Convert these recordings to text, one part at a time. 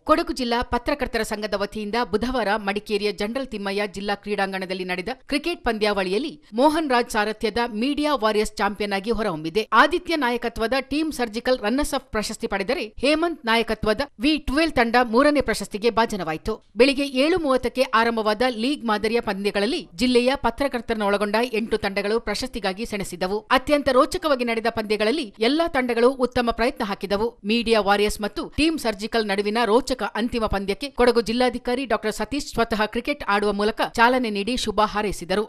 ಕೊಡಗು ಜಿಲ್ಲಾ ಪತ್ರಕರ್ತರ ಸಂಘದ ವತಿಯಿಂದ ಬುಧವಾರ ಮಡಿಕೇರಿಯ ಜನರಲ್ ತಿಮ್ಮಯ್ಯ ಜಿಲ್ಲಾ ಕ್ರೀಡಾಂಗಣದಲ್ಲಿ ನಡೆದ ಕ್ರಿಕೆಟ್ ಪಂದ್ಯಾವಳಿಯಲ್ಲಿ ಮೋಹನ್ ರಾಜ್ ಸಾರಥ್ಯದ ಮೀಡಿಯಾ ವಾರಿಯರ್ಸ್ ಚಾಂಪಿಯನ್ ಆಗಿ ಹೊರಹೊಮ್ಮಿದೆ ಆದಿತ್ಯ ನಾಯಕತ್ವದ ಟೀಮ್ ಸರ್ಜಿಕಲ್ ರನ್ನರ್ಸ್ ಅಪ್ ಪ್ರಶಸ್ತಿ ಪಡೆದರೆ ಹೇಮಂತ್ ನಾಯಕತ್ವದ ವಿ ಟ್ವೆಲ್ ತಂಡ ಮೂರನೇ ಪ್ರಶಸ್ತಿಗೆ ಭಾಜನವಾಯಿತು ಬೆಳಿಗ್ಗೆ ಏಳು ಮೂವತ್ತಕ್ಕೆ ಆರಂಭವಾದ ಲೀಗ್ ಮಾದರಿಯ ಪಂದ್ಯಗಳಲ್ಲಿ ಜಿಲ್ಲೆಯ ಪತ್ರಕರ್ತರನ್ನೊಳಗೊಂಡ ಎಂಟು ತಂಡಗಳು ಪ್ರಶಸ್ತಿಗಾಗಿ ಸೆಣಸಿದವು ಅತ್ಯಂತ ರೋಚಕವಾಗಿ ನಡೆದ ಪಂದ್ಯಗಳಲ್ಲಿ ಎಲ್ಲಾ ತಂಡಗಳು ಉತ್ತಮ ಪ್ರಯತ್ನ ಹಾಕಿದವು ಮೀಡಿಯಾ ವಾರಿಯರ್ಸ್ ಮತ್ತು ಟೀಮ್ ಸರ್ಜಿಕಲ್ ನಡುವಿನ ರೋಚಕ ಅಂತಿಮ ಪಂದ್ಯಕ್ಕೆ ಕೊಡಗು ಜಿಲ್ಲಾಧಿಕಾರಿ ಡಾ ಸತೀಶ್ ಸ್ವತಃ ಕ್ರಿಕೆಟ್ ಆಡುವ ಮೂಲಕ ಚಾಲನೆ ನೀಡಿ ಶುಭ ಹಾರೈಸಿದರು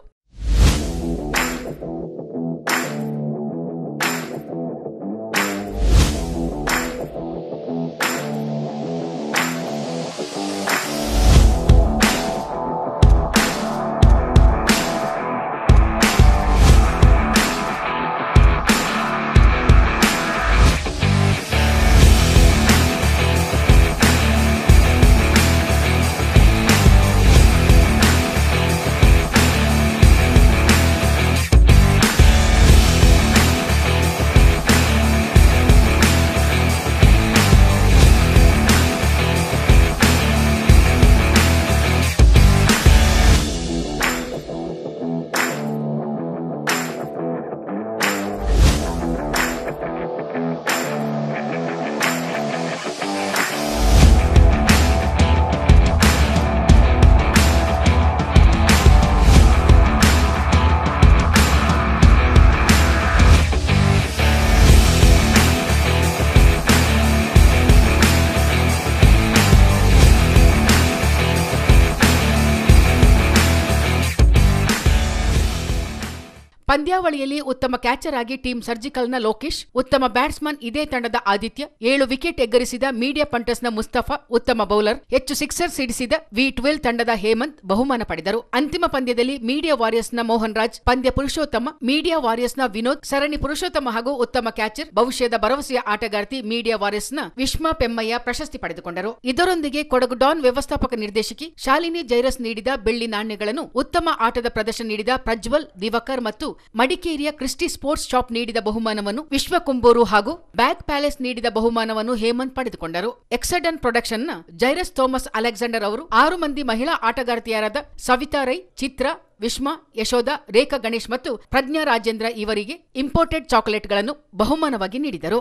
ಪಂದ್ಯಾವಳಿಯಲ್ಲಿ ಉತ್ತಮ ಕ್ಯಾಚರ್ ಆಗಿ ಟೀಮ್ ಸರ್ಜಿಕಲ್ನ ಲೋಕೇಶ್ ಉತ್ತಮ ಬ್ಯಾಟ್ಸ್ಮನ್ ಇದೇ ತಂಡದ ಆದಿತ್ಯ ಏಳು ವಿಕೆಟ್ ಎಗ್ಗರಿಸಿದ ಮೀಡಿಯಾ ಪಂಟರ್ಸ್ನ ಮುಸ್ತಫಾ ಉತ್ತಮ ಬೌಲರ್ ಹೆಚ್ಚು ಸಿಕ್ಸರ್ ಸಿಡಿಸಿದ ವಿ ಟ್ವೆಲ್ ತಂಡದ ಹೇಮಂತ್ ಬಹುಮಾನ ಪಡೆದರು ಅಂತಿಮ ಪಂದ್ಯದಲ್ಲಿ ಮೀಡಿಯಾ ವಾರಿಯರ್ಸ್ನ ಮೋಹನ್ ರಾಜ್ ಪಂದ್ಯ ಪುರುಷೋತ್ತಮ ಮೀಡಿಯಾ ವಾರಿಯರ್ಸ್ನ ವಿನೋದ್ ಸರಣಿ ಪುರುಷೋತ್ತಮ ಹಾಗೂ ಉತ್ತಮ ಕ್ಯಾಚರ್ ಭವಿಷ್ಯದ ಭರವಸೆಯ ಆಟಗಾರ್ತಿ ಮೀಡಿಯಾ ವಾರಿಯರ್ಸ್ನ ವಿಶ್ಮಾ ಪೆಮ್ಮಯ್ಯ ಪ್ರಶಸ್ತಿ ಪಡೆದುಕೊಂಡರು ಇದರೊಂದಿಗೆ ಕೊಡಗು ಡಾನ್ ವ್ಯವಸ್ಥಾಪಕ ನಿರ್ದೇಶಕಿ ಶಾಲಿನಿ ಜೈರಸ್ ನೀಡಿದ ಬೆಳ್ಳಿ ನಾಣ್ಯಗಳನ್ನು ಉತ್ತಮ ಆಟದ ಪ್ರದರ್ಶನ ನೀಡಿದ ಪ್ರಜ್ವಲ್ ದಿವಾಕರ್ ಮತ್ತು ಮಡಿಕೇರಿಯ ಕ್ರಿಸ್ಟಿ ಸ್ಪೋರ್ಟ್ಸ್ ಶಾಪ್ ನೀಡಿದ ಬಹುಮಾನವನ್ನು ವಿಶ್ವಕುಂಬೂರು ಹಾಗೂ ಬ್ಯಾಗ್ ಪ್ಯಾಲೇಸ್ ನೀಡಿದ ಬಹುಮಾನವನ್ನು ಹೇಮಂತ್ ಪಡೆದುಕೊಂಡರು ಎಕ್ಸಡನ್ ಪ್ರೊಡಕ್ಷನ್ನ ಜೈರಸ್ ಥೋಮಸ್ ಅಲೆಕ್ಸಾಂಡರ್ ಅವರು ಆರು ಮಂದಿ ಮಹಿಳಾ ಆಟಗಾರ್ತಿಯರಾದ ಸವಿತಾ ರೈ ಚಿತ್ರ ವಿಶ್ಮಾ ಯಶೋಧ ರೇಖಾ ಗಣೇಶ್ ಮತ್ತು ಪ್ರಜ್ಞಾ ರಾಜೇಂದ್ರ ಇವರಿಗೆ ಇಂಪೋರ್ಟೆಡ್ ಚಾಕೊಲೇಟ್ಗಳನ್ನು ಬಹುಮಾನವಾಗಿ ನೀಡಿದರು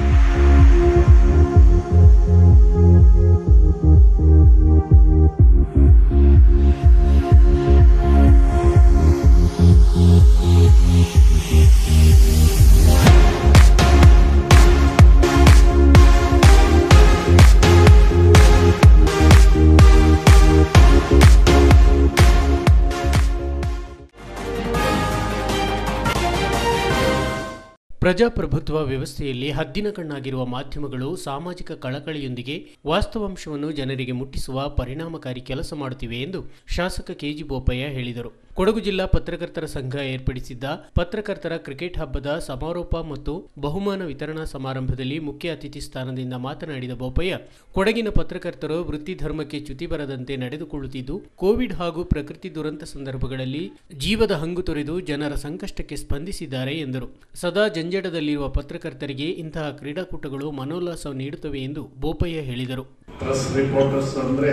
ಪ್ರಜಾಪ್ರಭುತ್ವ ವ್ಯವಸ್ಥೆಯಲ್ಲಿ ಹದ್ದಿನ ಕಣ್ಣಾಗಿರುವ ಮಾಧ್ಯಮಗಳು ಸಾಮಾಜಿಕ ಕಳಕಳಿಯೊಂದಿಗೆ ವಾಸ್ತವಾಂಶವನ್ನು ಜನರಿಗೆ ಮುಟ್ಟಿಸುವ ಪರಿಣಾಮಕಾರಿ ಕೆಲಸ ಮಾಡುತ್ತಿವೆ ಎಂದು ಶಾಸಕ ಕೆಜಿ ಬೋಪಯ್ಯ ಹೇಳಿದರು ಕೊಡಗು ಜಿಲ್ಲಾ ಪತ್ರಕರ್ತರ ಸಂಘ ಏರ್ಪಡಿಸಿದ್ದ ಪತ್ರಕರ್ತರ ಕ್ರಿಕೆಟ್ ಹಬ್ಬದ ಸಮಾರೋಪ ಮತ್ತು ಬಹುಮಾನ ವಿತರಣಾ ಸಮಾರಂಭದಲ್ಲಿ ಮುಖ್ಯ ಅತಿಥಿ ಸ್ಥಾನದಿಂದ ಮಾತನಾಡಿದ ಬೋಪಯ್ಯ ಕೊಡಗಿನ ಪತ್ರಕರ್ತರು ವೃತ್ತಿ ಧರ್ಮಕ್ಕೆ ಚ್ಯುತಿ ಬರದಂತೆ ನಡೆದುಕೊಳ್ಳುತ್ತಿದ್ದು ಕೋವಿಡ್ ಹಾಗೂ ಪ್ರಕೃತಿ ದುರಂತ ಸಂದರ್ಭಗಳಲ್ಲಿ ಜೀವದ ಹಂಗು ತೊರೆದು ಜನರ ಸಂಕಷ್ಟಕ್ಕೆ ಸ್ಪಂದಿಸಿದ್ದಾರೆ ಎಂದರು ಸದಾ ಜಂಜಡದಲ್ಲಿರುವ ಪತ್ರಕರ್ತರಿಗೆ ಇಂತಹ ಕ್ರೀಡಾಕೂಟಗಳು ಮನೋಲ್ಲಾಸ ನೀಡುತ್ತವೆ ಎಂದು ಬೋಪಯ್ಯ ಹೇಳಿದರು ಪ್ರೆಸ್ ರಿಪೋರ್ಟರ್ಸ್ ಅಂದರೆ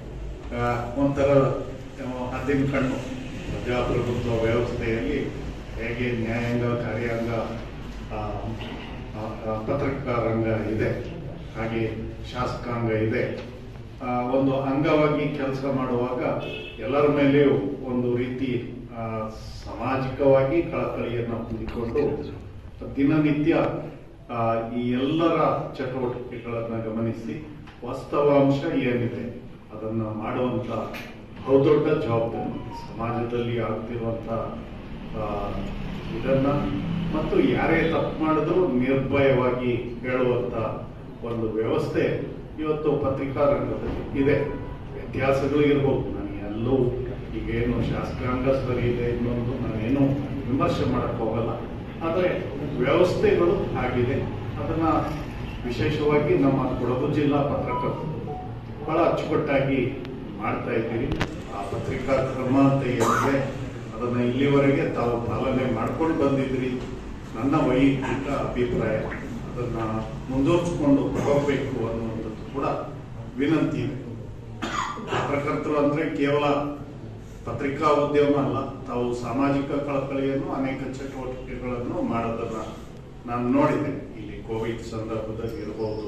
ಒಂಥರ ಹದ್ದಿನ ಕಣ್ಣು ಪ್ರಜಾಪ್ರಭುತ್ವ ವ್ಯವಸ್ಥೆಯಲ್ಲಿ ಹೇಗೆ ನ್ಯಾಯಾಂಗ ಕಾರ್ಯಾಂಗ ಆ, ಆ, ಆ, ಪತ್ರಕರಂಗ ಇದೆ ಹಾಗೆ ಶಾಸಕಾಂಗ ಇದೆ ಆ, ಒಂದು ಅಂಗವಾಗಿ ಕೆಲಸ ಮಾಡುವಾಗ ಎಲ್ಲರ ಮೇಲೆಯೂ ಒಂದು ರೀತಿ ಆ, ಸಾಮಾಜಿಕವಾಗಿ ಕಳಕಳಿಯನ್ನು ಹೊಂದಿಕೊಂಡು ದಿನನಿತ್ಯ ಆ, ಈ ಎಲ್ಲರ ಚಟುವಟಿಕೆಗಳನ್ನು ಗಮನಿಸಿ ವಾಸ್ತವಾಂಶ ಏನಿದೆ ಅದನ್ನು ಮಾಡುವಂತ ಬಹುದೊಡ್ಡ ಜವಾಬ್ದಾರಿ ಸಮಾಜದಲ್ಲಿ ಆಗ್ತಿರುವಂತ ಆ, ಇದನ್ನ ಮತ್ತು ಯಾರೇ ತಪ್ಪು ಮಾಡಿದ್ರು ನಿರ್ಭಯವಾಗಿ ಹೇಳುವಂತ ಒಂದು ವ್ಯವಸ್ಥೆ ಇವತ್ತು ಪತ್ರಿಕಾ ರಂಗದಲ್ಲಿ ಇದೆ ವ್ಯತ್ಯಾಸಗಳು ಇರ್ಬೋದು ನಾನು ಎಲ್ಲೂ ಈಗೇನು ಶಾಸಕಾಂಗ ಸರಿ ಇದೆ ಇನ್ನೊಂದು ನಾನೇನು ವಿಮರ್ಶೆ ಮಾಡಕ್ ಹೋಗಲ್ಲ ಆದರೆ ವ್ಯವಸ್ಥೆಗಳು ಆಗಿದೆ ಅದನ್ನ ವಿಶೇಷವಾಗಿ ನಮ್ಮ ಕೊಡಗು ಜಿಲ್ಲಾ ಪತ್ರಕರ್ತರು ಬಹಳ ಅಚ್ಚುಕಟ್ಟಾಗಿ ಮಾಡ್ತಾ ಇದ್ದೀವಿ ಆ ಪತ್ರಿಕಾ ಕ್ರಮ ಅಂತ ಏನಿದೆ ಅದನ್ನ ಇಲ್ಲಿವರೆಗೆ ತಾವು ಪಾಲನೆ ಮಾಡ್ಕೊಂಡು ಬಂದಿದ್ರಿ ನನ್ನ ವೈಯಕ್ತಿಕ ಅಭಿಪ್ರಾಯ ಅದನ್ನ ಮುಂದುವರಿಸಿಕೊಂಡು ಹೋಗಬೇಕು ಅನ್ನುವಂಥದ್ದು ಕೂಡ ವಿನಂತಿ ಇದೆ ಪತ್ರಕರ್ತರು ಅಂದ್ರೆ ಕೇವಲ ಪತ್ರಿಕಾ ಉದ್ಯಮ ಅಲ್ಲ ತಾವು ಸಾಮಾಜಿಕ ಕಳಕಳಿಯನ್ನು ಅನೇಕ ಚಟುವಟಿಕೆಗಳನ್ನು ಮಾಡೋದನ್ನ ನಾನು ನೋಡಿದೆ ಇಲ್ಲಿ ಕೋವಿಡ್ ಸಂದರ್ಭದಲ್ಲಿ ಇರಬಹುದು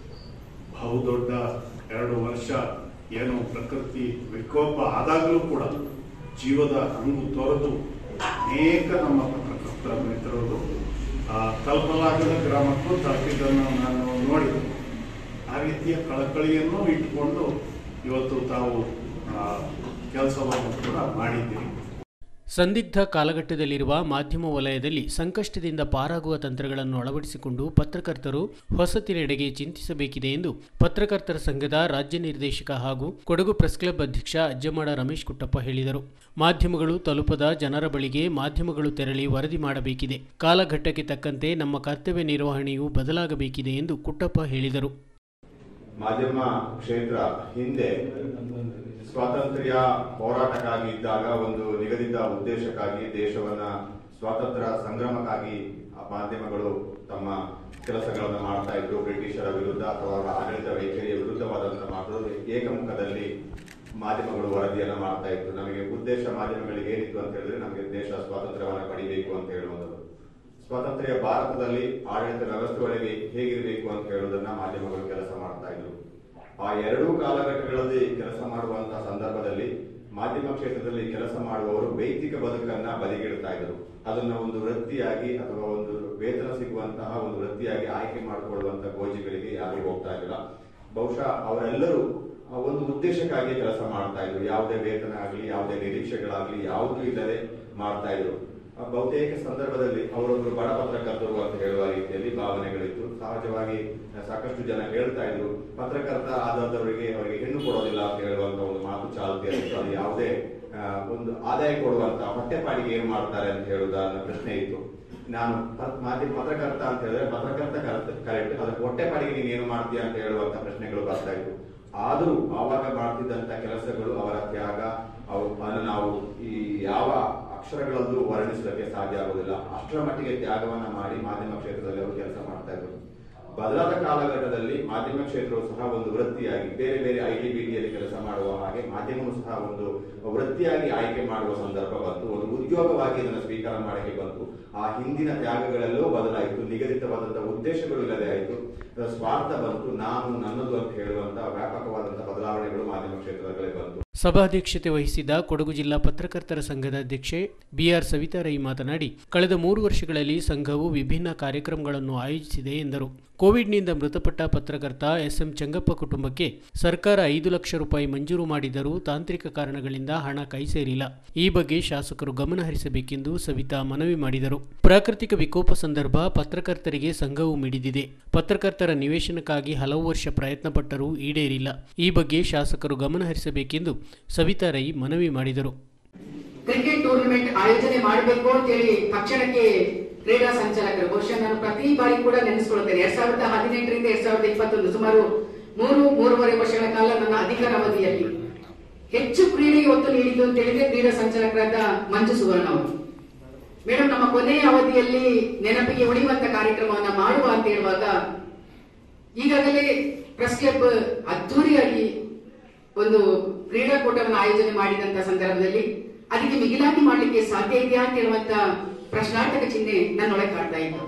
ಬಹುದೊಡ್ಡ ಎರಡು ವರ್ಷ ಏನು ಪ್ರಕೃತಿ ವಿಕೋಪ ಆದಾಗಲೂ ಕೂಡ ಜೀವದ ಹಂಗು ತೊರೆದು ಅನೇಕ ನಮ್ಮ ಪತ್ರಕರ್ತರ ಮಿತ್ರರು ಆ ಕಲ್ಪಲಾಗದ ಗ್ರಾಮಕ್ಕೂ ತಲುಪಿದ್ದನ್ನು ನಾನು ನೋಡಿದೆ ಆ ರೀತಿಯ ಕಳಕಳಿಯನ್ನು ಇಟ್ಟುಕೊಂಡು ಇವತ್ತು ತಾವು ಕೆಲಸವನ್ನು ಕೂಡ ಮಾಡಿದ್ದೀರಿ ಸಂದಿಗ್ಧ ಕಾಲಘಟ್ಟದಲ್ಲಿರುವ ಮಾಧ್ಯಮ ವಲಯದಲ್ಲಿ ಸಂಕಷ್ಟದಿಂದ ಪಾರಾಗುವ ತಂತ್ರಗಳನ್ನು ಅಳವಡಿಸಿಕೊಂಡು ಪತ್ರಕರ್ತರು ಹೊಸತಿನೆಡೆಗೆ ಚಿಂತಿಸಬೇಕಿದೆ ಎಂದು ಪತ್ರಕರ್ತರ ಸಂಘದ ರಾಜ್ಯ ನಿರ್ದೇಶಕ ಹಾಗೂ ಕೊಡಗು ಪ್ರೆಸ್ ಕ್ಲಬ್ ಅಧ್ಯಕ್ಷ ಅಜ್ಜಮಾಡ ರಮೇಶ್ ಕುಟ್ಟಪ್ಪ ಹೇಳಿದರು ಮಾಧ್ಯಮಗಳು ತಲುಪದ ಜನರ ಬಳಿಗೆ ಮಾಧ್ಯಮಗಳು ತೆರಳಿ ವರದಿ ಮಾಡಬೇಕಿದೆ ಕಾಲಘಟ್ಟಕ್ಕೆ ತಕ್ಕಂತೆ ನಮ್ಮ ಕರ್ತವ್ಯ ನಿರ್ವಹಣೆಯು ಬದಲಾಗಬೇಕಿದೆ ಎಂದು ಕುಟ್ಟಪ್ಪ ಹೇಳಿದರು ಮಾಧ್ಯಮ ಕ್ಷೇತ್ರ ಹಿಂದೆ ಸ್ವಾತಂತ್ರ್ಯ ಹೋರಾಟಕ್ಕಾಗಿ ಇದ್ದಾಗ ಒಂದು ನಿಗದಿತ ಉದ್ದೇಶಕ್ಕಾಗಿ ದೇಶವನ್ನ ಸ್ವಾತಂತ್ರ್ಯ ಸಂಗ್ರಾಮಕ್ಕಾಗಿ ಆ ಮಾಧ್ಯಮಗಳು ತಮ್ಮ ಕೆಲಸಗಳನ್ನು ಮಾಡ್ತಾ ಇದ್ರು ಬ್ರಿಟಿಷರ ವಿರುದ್ಧ ಅಥವಾ ಅವರ ಆಡಳಿತ ವೈಖರಿಯ ವಿರುದ್ಧವಾದಂತಹ ಮಾತುಗಳು ಏಕಮುಖದಲ್ಲಿ ಮಾಧ್ಯಮಗಳು ವರದಿಯನ್ನ ಮಾಡ್ತಾ ಇತ್ತು ನಮಗೆ ಉದ್ದೇಶ ಮಾಧ್ಯಮಗಳಿಗೆ ಏನಿತ್ತು ಅಂತ ಹೇಳಿದ್ರೆ ನಮಗೆ ದೇಶ ಸ್ವಾತಂತ್ರ್ಯವನ್ನ ಪಡಿಬೇಕು ಅಂತ ಹೇಳುವಂಥದ್ದು ಸ್ವಾತಂತ್ರ್ಯ ಭಾರತದಲ್ಲಿ ಆಡಳಿತ ವ್ಯವಸ್ಥೆ ಒಳಗೆ ಹೇಗಿರಬೇಕು ಅಂತ ಹೇಳುವುದನ್ನ ಮಾಧ್ಯಮಗಳು ಕೆಲಸ ಮಾಡ್ತಾ ಇದ್ರು ಆ ಎರಡೂ ಕಾಲಘಟ್ಟಗಳಲ್ಲಿ ಕೆಲಸ ಮಾಡುವಂತಹ ಸಂದರ್ಭದಲ್ಲಿ ಮಾಧ್ಯಮ ಕ್ಷೇತ್ರದಲ್ಲಿ ಕೆಲಸ ಮಾಡುವವರು ವೈಯಕ್ತಿಕ ಬದುಕನ್ನ ಬದಿಗಿಡ್ತಾ ಇದ್ರು ಅದನ್ನ ಒಂದು ವೃತ್ತಿಯಾಗಿ ಅಥವಾ ಒಂದು ವೇತನ ಸಿಗುವಂತಹ ಒಂದು ವೃತ್ತಿಯಾಗಿ ಆಯ್ಕೆ ಮಾಡಿಕೊಳ್ಳುವಂತಹ ಗೋಜಿಗಳಿಗೆ ಯಾರು ಹೋಗ್ತಾ ಇರಲಿಲ್ಲ ಬಹುಶಃ ಅವರೆಲ್ಲರೂ ಆ ಒಂದು ಉದ್ದೇಶಕ್ಕಾಗಿ ಕೆಲಸ ಮಾಡ್ತಾ ಇದ್ರು ಯಾವುದೇ ವೇತನ ಆಗಲಿ ಯಾವುದೇ ನಿರೀಕ್ಷೆಗಳಾಗಲಿ ಯಾವುದೂ ಇಲ್ಲದೆ ಮಾಡ್ತಾ ಇದ್ರು ಆ ಬಹುತೇಕ ಸಂದರ್ಭದಲ್ಲಿ ಅವರೊಬ್ಬರು ಬಡ ಪತ್ರಕರ್ತರು ಅಂತ ಹೇಳುವ ರೀತಿಯಲ್ಲಿ ಭಾವನೆಗಳಿತ್ತು ಸಹಜವಾಗಿ ಸಾಕಷ್ಟು ಜನ ಹೇಳ್ತಾ ಇದ್ರು ಪತ್ರಕರ್ತ ಆದವರಿಗೆ ಅವರಿಗೆ ಹೆಣ್ಣು ಕೊಡೋದಿಲ್ಲ ಅಂತ ಹೇಳುವಂತ ಒಂದು ಮಾತು ಚಾಲ್ತಿಯಲ್ಲಿತ್ತು ಅದು ಯಾವುದೇ ಆ, ಒಂದು ಆದಾಯ ಕೊಡುವಂತ ಹೊಟ್ಟೆಪಾಡಿಗೆ ಏನ್ ಮಾಡ್ತಾರೆ ಅಂತ ಹೇಳುವುದ ಅನ್ನೋ ಪ್ರಶ್ನೆ ಇತ್ತು ನಾನು ಪ- ಮಾಧ್ಯಮ ಪತ್ರಕರ್ತ ಅಂತ ಹೇಳಿದ್ರೆ ಪತ್ರಕರ್ತ ಕರೆಕ್ಟ್ ಅದಕ್ಕೆ ಹೊಟ್ಟೆಪಾಡಿಗೆ ನೀನು ಏನು ಮಾಡ್ತೀಯ ಅಂತ ಹೇಳುವಂತ ಪ್ರಶ್ನೆಗಳು ಬರ್ತಾ ಇತ್ತು ಆದರೂ ಆವಾಗ ಮಾಡ್ತಿದ್ದಂತ ಕೆಲಸಗಳು ಅವರ ತ್ಯಾಗ ಅವು ಅದನ್ನು ನಾವು ಈ ಯಾವ ಅಕ್ಷರಗಳಲ್ಲೂ ವರ್ಣಿಸಲಿಕ್ಕೆ ಸಾಧ್ಯ ಆಗುವುದಿಲ್ಲ ಅಷ್ಟರ ಮಟ್ಟಿಗೆ ತ್ಯಾಗವನ್ನ ಮಾಡಿ ಮಾಧ್ಯಮ ಕ್ಷೇತ್ರದಲ್ಲಿ ಅವರು ಕೆಲಸ ಮಾಡ್ತಾ ಇದ್ರು ಬದಲಾದ ಕಾಲಘಟ್ಟದಲ್ಲಿ ಮಾಧ್ಯಮ ಕ್ಷೇತ್ರವು ಸಹ ಒಂದು ವೃತ್ತಿಯಾಗಿ ಬೇರೆ ಬೇರೆ ಐ ಟಿ ಬಿಟಿಯಲ್ಲಿ ಕೆಲಸ ಮಾಡುವ ಹಾಗೆ ಮಾಧ್ಯಮವು ಸಹ ಒಂದು ವೃತ್ತಿಯಾಗಿ ಆಯ್ಕೆ ಮಾಡುವ ಸಂದರ್ಭ ಬಂತು ಒಂದು ಉದ್ಯೋಗವಾಗಿ ಇದನ್ನು ಸ್ವೀಕಾರ ಮಾಡಕ್ಕೆ ಬಂತು ಆ ಹಿಂದಿನ ತ್ಯಾಗಗಳೆಲ್ಲವೂ ಬದಲಾಯಿತು ನಿಗದಿತವಾದಂತಹ ಉದ್ದೇಶಗಳು ಇಲ್ಲದೆ ಆಯಿತು ಸ್ವಾರ್ಥ ಬಂತು ನಾನು ನನ್ನದು ಅಂತ ಹೇಳುವಂತಹ ವ್ಯಾಪಕವಾದಂತಹ ಬದಲಾವಣೆಗಳು ಮಾಧ್ಯಮ ಕ್ಷೇತ್ರದಲ್ಲಿ ಬಂತು ಸಭಾಧ್ಯಕ್ಷತೆ ವಹಿಸಿದ್ದ ಕೊಡಗು ಜಿಲ್ಲಾ ಪತ್ರಕರ್ತರ ಸಂಘದ ಅಧ್ಯಕ್ಷೆ ಬಿಆರ್ ಸವಿತಾ ರೈ ಮಾತನಾಡಿ ಕಳೆದ ಮೂರು ವರ್ಷಗಳಲ್ಲಿ ಸಂಘವು ವಿಭಿನ್ನ ಕಾರ್ಯಕ್ರಮಗಳನ್ನು ಆಯೋಜಿಸಿದೆ ಎಂದರು ಕೋವಿಡ್ನಿಂದ ಮೃತಪಟ್ಟ ಪತ್ರಕರ್ತ ಎಸ್ಎಂ ಚಂಗಪ್ಪ ಕುಟುಂಬಕ್ಕೆ ಸರ್ಕಾರ ಐದು ಲಕ್ಷ ರೂಪಾಯಿ ಮಂಜೂರು ಮಾಡಿದರೂ ತಾಂತ್ರಿಕ ಕಾರಣಗಳಿಂದ ಹಣ ಕೈ ಸೇರಿಲ್ಲ ಈ ಬಗ್ಗೆ ಶಾಸಕರು ಗಮನ ಹರಿಸಬೇಕೆಂದು ಸವಿತಾ ಮನವಿ ಮಾಡಿದರು ಪ್ರಾಕೃತಿಕ ವಿಕೋಪ ಸಂದರ್ಭ ಪತ್ರಕರ್ತರಿಗೆ ಸಂಘವು ಮಿಡಿದಿದೆ ಪತ್ರಕರ್ತರ ನಿವೇಶನಕ್ಕಾಗಿ ಹಲವು ವರ್ಷ ಪ್ರಯತ್ನ ಪಟ್ಟರೂ ಈಡೇರಿಲ್ಲ ಈ ಬಗ್ಗೆ ಶಾಸಕರು ಗಮನ ಹರಿಸಬೇಕೆಂದು ಸವಿತಾ ರೈ ಮನವಿ ಮಾಡಿದರು ಕ್ರಿಕೆಟ್ ಟೂರ್ನಮೆಂಟ್ ಆಯೋಜನೆ ಮಾಡಬೇಕು ಅಂತೇಳಿ ತಕ್ಷಣಕ್ಕೆ ಕ್ರೀಡಾ ಸಂಚಾಲಕರು ಬಹುಶಃ ನಾನು ಪ್ರತಿ ಬಾರಿ ಕೂಡ ನೆನೆಸ್ಕೊಳ್ತೇನೆ ಎರಡ್ ಸಾವಿರದ ಹದಿನೆಂಟರಿಂದ ಎರಡ್ ಸಾವಿರದ ಇಪ್ಪತ್ತೊಂದು ಸುಮಾರು ಮೂರು ಮೂರುವರೆ ವರ್ಷಗಳ ಕಾಲ ನನ್ನ ಅಧಿಕಾರ ಅವಧಿಯಲ್ಲಿ ಹೆಚ್ಚು ಕ್ರೀಡೆಗೆ ಒತ್ತು ನೀಡಿದ್ದು ಅಂತ ಹೇಳಿದ್ರೆ ಕ್ರೀಡಾ ಸಂಚಾಲಕರಾದ ಮಂಜು ಸುವರ್ಣ ಅವರು ಮೇಡಮ್ ನಮ್ಮ ಕೊನೆಯ ಅವಧಿಯಲ್ಲಿ ನೆನಪಿಗೆ ಉಳಿಯುವಂತ ಕಾರ್ಯಕ್ರಮವನ್ನ ಮಾಡುವ ಅಂತ ಹೇಳುವಾಗ ಈಗಾಗಲೇ ಪ್ರೆಸ್ ಕ್ಲಬ್ ಅದ್ದೂರಿಯಾಗಿ ಒಂದು ಕ್ರೀಡಾಕೂಟವನ್ನು ಆಯೋಜನೆ ಮಾಡಿದಂತ ಸಂದರ್ಭದಲ್ಲಿ ಅದಕ್ಕೆ ಮಿಗಿಲಾಗಿ ಮಾಡಲಿಕ್ಕೆ ಸಾಧ್ಯ ಇದೆಯಾ ಅಂತ ಹೇಳುವಂತ ಪ್ರಶ್ನಾರ್ಥಕ ಚಿಹ್ನೆ ನನ್ನೊಳಗೆ ಕಾಡ್ತಾ ಇತ್ತು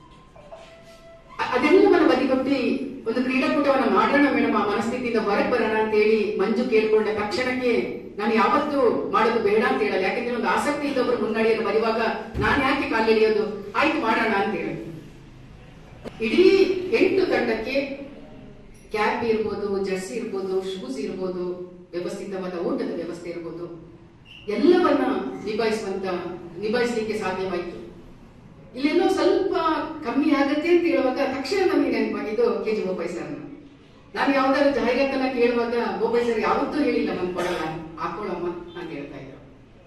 ಅ- ಅದೆಲ್ಲವನ್ನ ಬದಿಗೊತ್ತಿ ಒಂದು ಕ್ರೀಡಾಕೂಟವನ್ನ ಮಾಡೋಣ ಮೇಡಮ್ ಆ ಮನಸ್ಥಿತಿಯಿಂದ ಹೊರಗೆ ಬರೋಣ ಅಂತ ಹೇಳಿ ಮಂಜು ಕೇಳ್ಕೊಂಡ ತಕ್ಷಣಕ್ಕೆ ನಾನು ಯಾವತ್ತೂ ಮಾಡೋದು ಬೇಡ ಅಂತ ಹೇಳಲ್ಲ ಯಾಕಂದ್ರೆ ಒಂದು ಆಸಕ್ತಿ ಇದ್ದೊಬ್ರು ಮುನ್ನಡೆಯನ್ನು ಬರುವಾಗ ನಾನು ಯಾಕೆ ಕಾಲಿಡಿಯೋದು ಆಯ್ತು ಮಾಡೋಣ ಅಂತ ಹೇಳಿ ಇಡೀ ಎಂಟು ತಂಡಕ್ಕೆ ಕ್ಯಾಪ್ ಇರ್ಬೋದು ಜರ್ಸಿ ಇರ್ಬೋದು ಶೂಸ್ ಇರ್ಬೋದು ವ್ಯವಸ್ಥಿತವಾದ ಊಟದ ವ್ಯವಸ್ಥೆ ಇರ್ಬೋದು ಎಲ್ಲವನ್ನ ನಿಭಾಯಿಸುವಂತ ನಿಭಾಯಿಸಲಿಕ್ಕೆ ಸಾಧ್ಯವಾಯಿತು ಇಲ್ಲೆಲ್ಲೋ ಸ್ವಲ್ಪ ಕಮ್ಮಿ ಆಗತ್ತೆ ಅಂತ ಹೇಳುವಾಗ ತಕ್ಷಣ ನಮಗೆ ನೆನಪಾಗಿದ್ದು ಕೆ ಜಿ ಬೋಪಾಯ್ ಸರ್ ನಾನು ಯಾವ್ದಾದ್ರು ಜಾಹೀರಾತನ್ನ ಕೇಳುವಾಗ ಬೋಪಾಯ್ ಸರ್ ಯಾವತ್ತೂ ಹೇಳಿಲ್ಲ ನನ್ ಕೊಡಲ್ಲ ಹಾಕೊಳ್ಳಮ್ಮ ಅಂತ ಹೇಳ್ತಾ ಇದ್ರು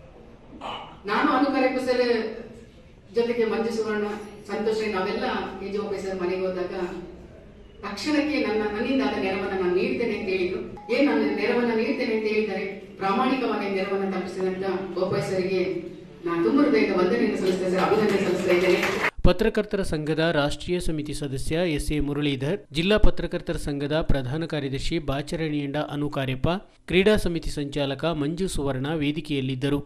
ನಾನು ಅನುಕರಪ್ಪ ಸರ್ ಜೊತೆಗೆ ಮಂಜು ಸುವರ್ಣ ಸಂತೋಷ್ ರೈ ನಾವೆಲ್ಲ ಕೆ ಜಿ ಬೋಪಾಯ್ ಸರ್ ಮನೆಗೆ ಹೋದಾಗ ತಕ್ಷಣಕ್ಕೆ ನನ್ನ ನನ್ನಿಂದ ಆದ ನೆರವನ್ನ ನಾನು ನೀಡ್ತೇನೆ ಅಂತ ಹೇಳಿದ್ರು ಏನ್ ನಾನು ನೆರವನ್ನ ನೀಡ್ತೇನೆ ಅಂತ ಹೇಳಿದ್ದಾರೆ ಪ್ರಾಮಾಣಿಕವಾಗಿ ನೆರವನ್ನ ತಪ್ಪಿಸಿದಂತ ಗೋಪಾಯ್ ಸರ್ಗೆ ನಾನು ತುಂಬ ಹೃದಯದ ವಂದನೆಯನ್ನು ಸಲ್ಲಿಸ್ತೇನೆ ಸರ್ ಅಭಿನಂದನೆ ಸಲ್ಲಿಸ್ತಾ ಇದ್ದೇನೆ ಪತ್ರಕರ್ತರ ಸಂಘದ ರಾಷ್ಟ್ರೀಯ ಸಮಿತಿ ಸದಸ್ಯ ಎಸ್ ಎ ಮುರಳೀಧರ್ ಜಿಲ್ಲಾ ಪತ್ರಕರ್ತರ ಸಂಘದ ಪ್ರಧಾನ ಕಾರ್ಯದರ್ಶಿ ಬಾಚರಣಿಯಂಡ ಅನು ಕಾರ್ಯಪ್ಪ ಕ್ರೀಡಾ ಸಮಿತಿ ಸಂಚಾಲಕ ಮಂಜು ಸುವರ್ಣ ವೇದಿಕೆಯಲ್ಲಿದ್ದರು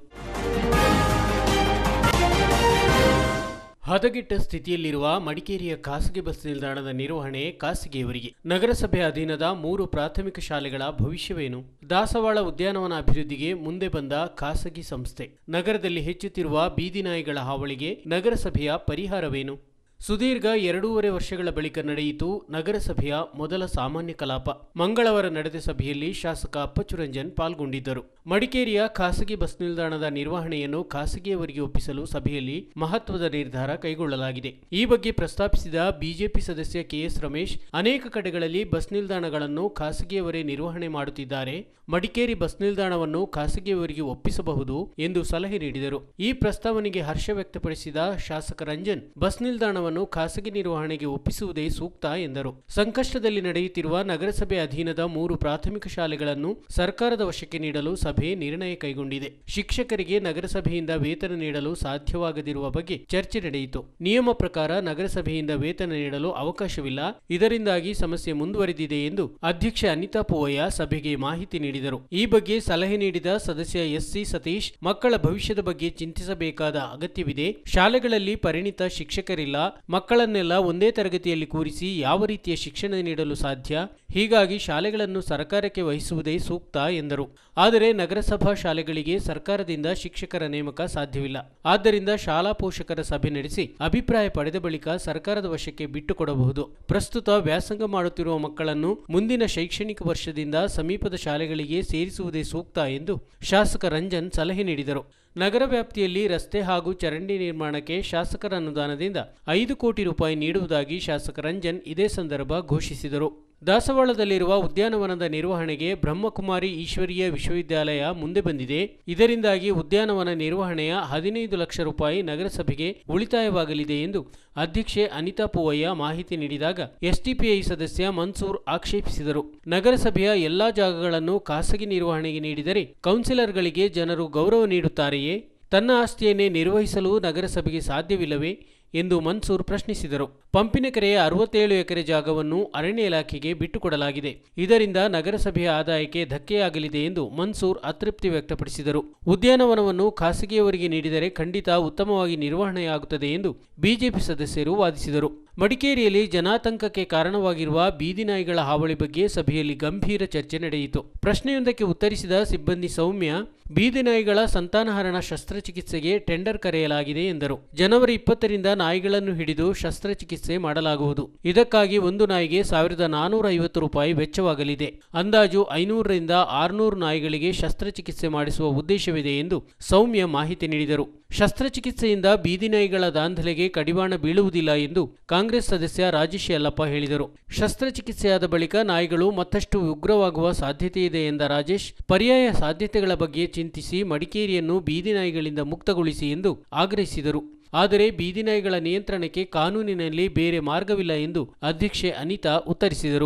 ಹದಗೆಟ್ಟ ಸ್ಥಿತಿಯಲ್ಲಿರುವ ಮಡಿಕೇರಿಯ ಖಾಸಗಿ ಬಸ್ ನಿಲ್ದಾಣದ ನಿರ್ವಹಣೆ ಖಾಸಗಿಯವರಿಗೆ ನಗರಸಭೆ ಅಧೀನದ ಮೂರು ಪ್ರಾಥಮಿಕ ಶಾಲೆಗಳ ಭವಿಷ್ಯವೇನು ದಾಸವಾಳ ಉದ್ಯಾನವನ ಅಭಿವೃದ್ಧಿಗೆ ಮುಂದೆ ಬಂದ ಖಾಸಗಿ ಸಂಸ್ಥೆ ನಗರದಲ್ಲಿ ಹೆಚ್ಚುತ್ತಿರುವ ಬೀದಿ ನಾಯಿಗಳ ಹಾವಳಿಗೆ ನಗರಸಭೆಯ ಪರಿಹಾರವೇನು ಸುದೀರ್ಘ ಎರಡೂವರೆ ವರ್ಷಗಳ ಬಳಿಕ ನಡೆಯಿತು ನಗರಸಭೆಯ ಮೊದಲ ಸಾಮಾನ್ಯ ಕಲಾಪ ಮಂಗಳವಾರ ನಡೆದ ಸಭೆಯಲ್ಲಿ ಶಾಸಕ ಅಪ್ಪಚ್ಚು ರಂಜನ್ ಪಾಲ್ಗೊಂಡಿದ್ದರು ಮಡಿಕೇರಿಯ ಖಾಸಗಿ ಬಸ್ ನಿಲ್ದಾಣದ ನಿರ್ವಹಣೆಯನ್ನು ಖಾಸಗಿಯವರಿಗೆ ಒಪ್ಪಿಸಲು ಸಭೆಯಲ್ಲಿ ಮಹತ್ವದ ನಿರ್ಧಾರ ಕೈಗೊಳ್ಳಲಾಗಿದೆ ಈ ಬಗ್ಗೆ ಪ್ರಸ್ತಾಪಿಸಿದ ಬಿಜೆಪಿ ಸದಸ್ಯ ಕೆಎಸ್ ರಮೇಶ್ ಅನೇಕ ಕಡೆಗಳಲ್ಲಿ ಬಸ್ ನಿಲ್ದಾಣಗಳನ್ನು ಖಾಸಗಿಯವರೇ ನಿರ್ವಹಣೆ ಮಾಡುತ್ತಿದ್ದಾರೆ ಮಡಿಕೇರಿ ಬಸ್ ನಿಲ್ದಾಣವನ್ನು ಖಾಸಗಿಯವರಿಗೆ ಒಪ್ಪಿಸಬಹುದು ಎಂದು ಸಲಹೆ ನೀಡಿದರು ಈ ಪ್ರಸ್ತಾವನೆಗೆ ಹರ್ಷ ವ್ಯಕ್ತಪಡಿಸಿದ ಶಾಸಕ ರಂಜನ್ ಬಸ್ ನಿಲ್ದಾಣವನ್ನು ಖಾಸಗಿ ನಿರ್ವಹಣೆಗೆ ಒಪ್ಪಿಸುವುದೇ ಸೂಕ್ತ ಎಂದರು ಸಂಕಷ್ಟದಲ್ಲಿ ನಡೆಯುತ್ತಿರುವ ನಗರಸಭೆ ಅಧೀನದ ಮೂರು ಪ್ರಾಥಮಿಕ ಶಾಲೆಗಳನ್ನು ಸರ್ಕಾರದ ವಶಕ್ಕೆ ನೀಡಲು ಸಭೆ ನಿರ್ಣಯ ಕೈಗೊಂಡಿದೆ ಶಿಕ್ಷಕರಿಗೆ ನಗರಸಭೆಯಿಂದ ವೇತನ ನೀಡಲು ಸಾಧ್ಯವಾಗದಿರುವ ಬಗ್ಗೆ ಚರ್ಚೆ ನಡೆಯಿತು ನಿಯಮ ಪ್ರಕಾರ ನಗರಸಭೆಯಿಂದ ವೇತನ ನೀಡಲು ಅವಕಾಶವಿಲ್ಲ ಇದರಿಂದಾಗಿ ಸಮಸ್ಯೆ ಮುಂದುವರೆದಿದೆ ಎಂದು ಅಧ್ಯಕ್ಷೆ ಅನಿತಾ ಪೂವಯ್ಯ ಸಭೆಗೆ ಮಾಹಿತಿ ನೀಡಿದರು ಈ ಬಗ್ಗೆ ಸಲಹೆ ನೀಡಿದ ಸದಸ್ಯ ಎಸ್ಸಿ ಸತೀಶ್ ಮಕ್ಕಳ ಭವಿಷ್ಯದ ಬಗ್ಗೆ ಚಿಂತಿಸಬೇಕಾದ ಅಗತ್ಯವಿದೆ ಶಾಲೆಗಳಲ್ಲಿ ಪರಿಣಿತ ಶಿಕ್ಷಕರಿಲ್ಲ ಮಕ್ಕಳನ್ನೆಲ್ಲ ಒಂದೇ ತರಗತಿಯಲ್ಲಿ ಕೂರಿಸಿ ಯಾವ ರೀತಿಯ ಶಿಕ್ಷಣ ನೀಡಲು ಸಾಧ್ಯ ಹೀಗಾಗಿ ಶಾಲೆಗಳನ್ನು ಸರ್ಕಾರಕ್ಕೆ ವಹಿಸುವುದೇ ಸೂಕ್ತ ಎಂದರು ಆದರೆ ನಗರಸಭಾ ಶಾಲೆಗಳಿಗೆ ಸರ್ಕಾರದಿಂದ ಶಿಕ್ಷಕರ ನೇಮಕ ಸಾಧ್ಯವಿಲ್ಲ ಆದ್ದರಿಂದ ಶಾಲಾ ಪೋಷಕರ ಸಭೆ ನಡೆಸಿ ಅಭಿಪ್ರಾಯ ಪಡೆದ ಬಳಿಕ ಸರ್ಕಾರದ ವಶಕ್ಕೆ ಬಿಟ್ಟುಕೊಡಬಹುದು ಪ್ರಸ್ತುತ ವ್ಯಾಸಂಗ ಮಾಡುತ್ತಿರುವ ಮಕ್ಕಳನ್ನು ಮುಂದಿನ ಶೈಕ್ಷಣಿಕ ವರ್ಷದಿಂದ ಸಮೀಪದ ಶಾಲೆಗಳಿಗೆ ಸೇರಿಸುವುದೇ ಸೂಕ್ತ ಎಂದು ಶಾಸಕ ರಂಜನ್ ಸಲಹೆ ನೀಡಿದರು ನಗರ ವ್ಯಾಪ್ತಿಯಲ್ಲಿ ರಸ್ತೆ ಹಾಗೂ ಚರಂಡಿ ನಿರ್ಮಾಣಕ್ಕೆ ಶಾಸಕರ ಅನುದಾನದಿಂದ ಐದು ಕೋಟಿ ರೂಪಾಯಿ ನೀಡುವುದಾಗಿ ಶಾಸಕ ರಂಜನ್ ಇದೇ ಸಂದರ್ಭ ಘೋಷಿಸಿದರು ದಾಸವಾಳದಲ್ಲಿರುವ ಉದ್ಯಾನವನದ ನಿರ್ವಹಣೆಗೆ ಬ್ರಹ್ಮಕುಮಾರಿ ಈಶ್ವರೀಯ ವಿಶ್ವವಿದ್ಯಾಲಯ ಮುಂದೆ ಬಂದಿದೆ ಇದರಿಂದಾಗಿ ಉದ್ಯಾನವನ ನಿರ್ವಹಣೆಯ ಹದಿನೈದು ಲಕ್ಷ ರೂಪಾಯಿ ನಗರಸಭೆಗೆ ಉಳಿತಾಯವಾಗಲಿದೆ ಎಂದು ಅಧ್ಯಕ್ಷೆ ಅನಿತಾ ಪೂವಯ್ಯ ಮಾಹಿತಿ ನೀಡಿದಾಗ ಎಸ್ಡಿಪಿಐ ಸದಸ್ಯ ಮನ್ಸೂರ್ ಆಕ್ಷೇಪಿಸಿದರು ನಗರಸಭೆಯ ಎಲ್ಲಾ ಜಾಗಗಳನ್ನು ಖಾಸಗಿ ನಿರ್ವಹಣೆಗೆ ನೀಡಿದರೆ ಕೌನ್ಸಿಲರ್ಗಳಿಗೆ ಜನರು ಗೌರವ ನೀಡುತ್ತಾರೆಯೇ ತನ್ನ ಆಸ್ತಿಯನ್ನೇ ನಿರ್ವಹಿಸಲು ನಗರಸಭೆಗೆ ಸಾಧ್ಯವಿಲ್ಲವೇ ಎಂದು ಮನ್ಸೂರ್ ಪ್ರಶ್ನಿಸಿದರು ಪಂಪಿನಕೆರೆಯ ಅರವತ್ತೇಳು ಎಕರೆ ಜಾಗವನ್ನು ಅರಣ್ಯ ಇಲಾಖೆಗೆ ಬಿಟ್ಟುಕೊಡಲಾಗಿದೆ ಇದರಿಂದ ನಗರಸಭೆಯ ಆದಾಯಕ್ಕೆ ಧಕ್ಕೆಯಾಗಲಿದೆ ಎಂದು ಮನ್ಸೂರ್ ಅತೃಪ್ತಿ ವ್ಯಕ್ತಪಡಿಸಿದರು ಉದ್ಯಾನವನವನ್ನು ಖಾಸಗಿಯವರಿಗೆ ನೀಡಿದರೆ ಖಂಡಿತ ಉತ್ತಮವಾಗಿ ನಿರ್ವಹಣೆಯಾಗುತ್ತದೆ ಎಂದು ಬಿಜೆಪಿ ಸದಸ್ಯರು ವಾದಿಸಿದರು ಮಡಿಕೇರಿಯಲ್ಲಿ ಜನಾತಂಕಕ್ಕೆ ಕಾರಣವಾಗಿರುವ ಬೀದಿ ನಾಯಿಗಳ ಹಾವಳಿ ಬಗ್ಗೆ ಸಭೆಯಲ್ಲಿ ಗಂಭೀರ ಚರ್ಚೆ ನಡೆಯಿತು ಪ್ರಶ್ನೆಯೊಂದಕ್ಕೆ ಉತ್ತರಿಸಿದ ಸಿಬ್ಬಂದಿ ಸೌಮ್ಯ ಬೀದಿ ನಾಯಿಗಳ ಸಂತಾನಹರಣ ಶಸ್ತ್ರಚಿಕಿತ್ಸೆಗೆ ಟೆಂಡರ್ ಕರೆಯಲಾಗಿದೆ ಎಂದರು ಜನವರಿ ಇಪ್ಪತ್ತರಿಂದ ನಾಯಿಗಳನ್ನು ಹಿಡಿದು ಶಸ್ತ್ರಚಿಕಿತ್ಸೆ ಮಾಡಲಾಗುವುದು ಇದಕ್ಕಾಗಿ ಒಂದು ನಾಯಿಗೆ ಸಾವಿರದ ನಾನೂರ ಐವತ್ತು ರೂಪಾಯಿ ವೆಚ್ಚವಾಗಲಿದೆ ಅಂದಾಜು ಐನೂರರಿಂದ ಆರುನೂರು ನಾಯಿಗಳಿಗೆ ಶಸ್ತ್ರಚಿಕಿತ್ಸೆ ಮಾಡಿಸುವ ಉದ್ದೇಶವಿದೆ ಎಂದು ಸೌಮ್ಯ ಮಾಹಿತಿ ನೀಡಿದರು ಶಸ್ತ್ರಚಿಕಿತ್ಸೆಯಿಂದ ಬೀದಿ ನಾಯಿಗಳ ದಾಂಧಲೆಗೆ ಕಡಿವಾಣ ಬೀಳುವುದಿಲ್ಲ ಎಂದು ಕಾಂಗ್ರೆಸ್ ಸದಸ್ಯ ರಾಜೇಶ್ ಯಲ್ಲಪ್ಪ ಹೇಳಿದರು ಶಸ್ತ್ರಚಿಕಿತ್ಸೆಯಾದ ಬಳಿಕ ನಾಯಿಗಳು ಮತ್ತಷ್ಟು ಉಗ್ರವಾಗುವ ಸಾಧ್ಯತೆಯಿದೆ ಎಂದ ರಾಜೇಶ್ ಪರ್ಯಾಯ ಸಾಧ್ಯತೆಗಳ ಬಗ್ಗೆ ಚಿಂತಿಸಿ ಮಡಿಕೇರಿಯನ್ನು ಬೀದಿ ನಾಯಿಗಳಿಂದ ಮುಕ್ತಗೊಳಿಸಿ ಎಂದು ಆಗ್ರಹಿಸಿದರು ಆದರೆ ಬೀದಿ ನಾಯಿಗಳ ನಿಯಂತ್ರಣಕ್ಕೆ ಕಾನೂನಿನಲ್ಲಿ ಬೇರೆ ಮಾರ್ಗವಿಲ್ಲ ಎಂದು ಅಧ್ಯಕ್ಷೆ ಅನಿತಾ ಉತ್ತರಿಸಿದರು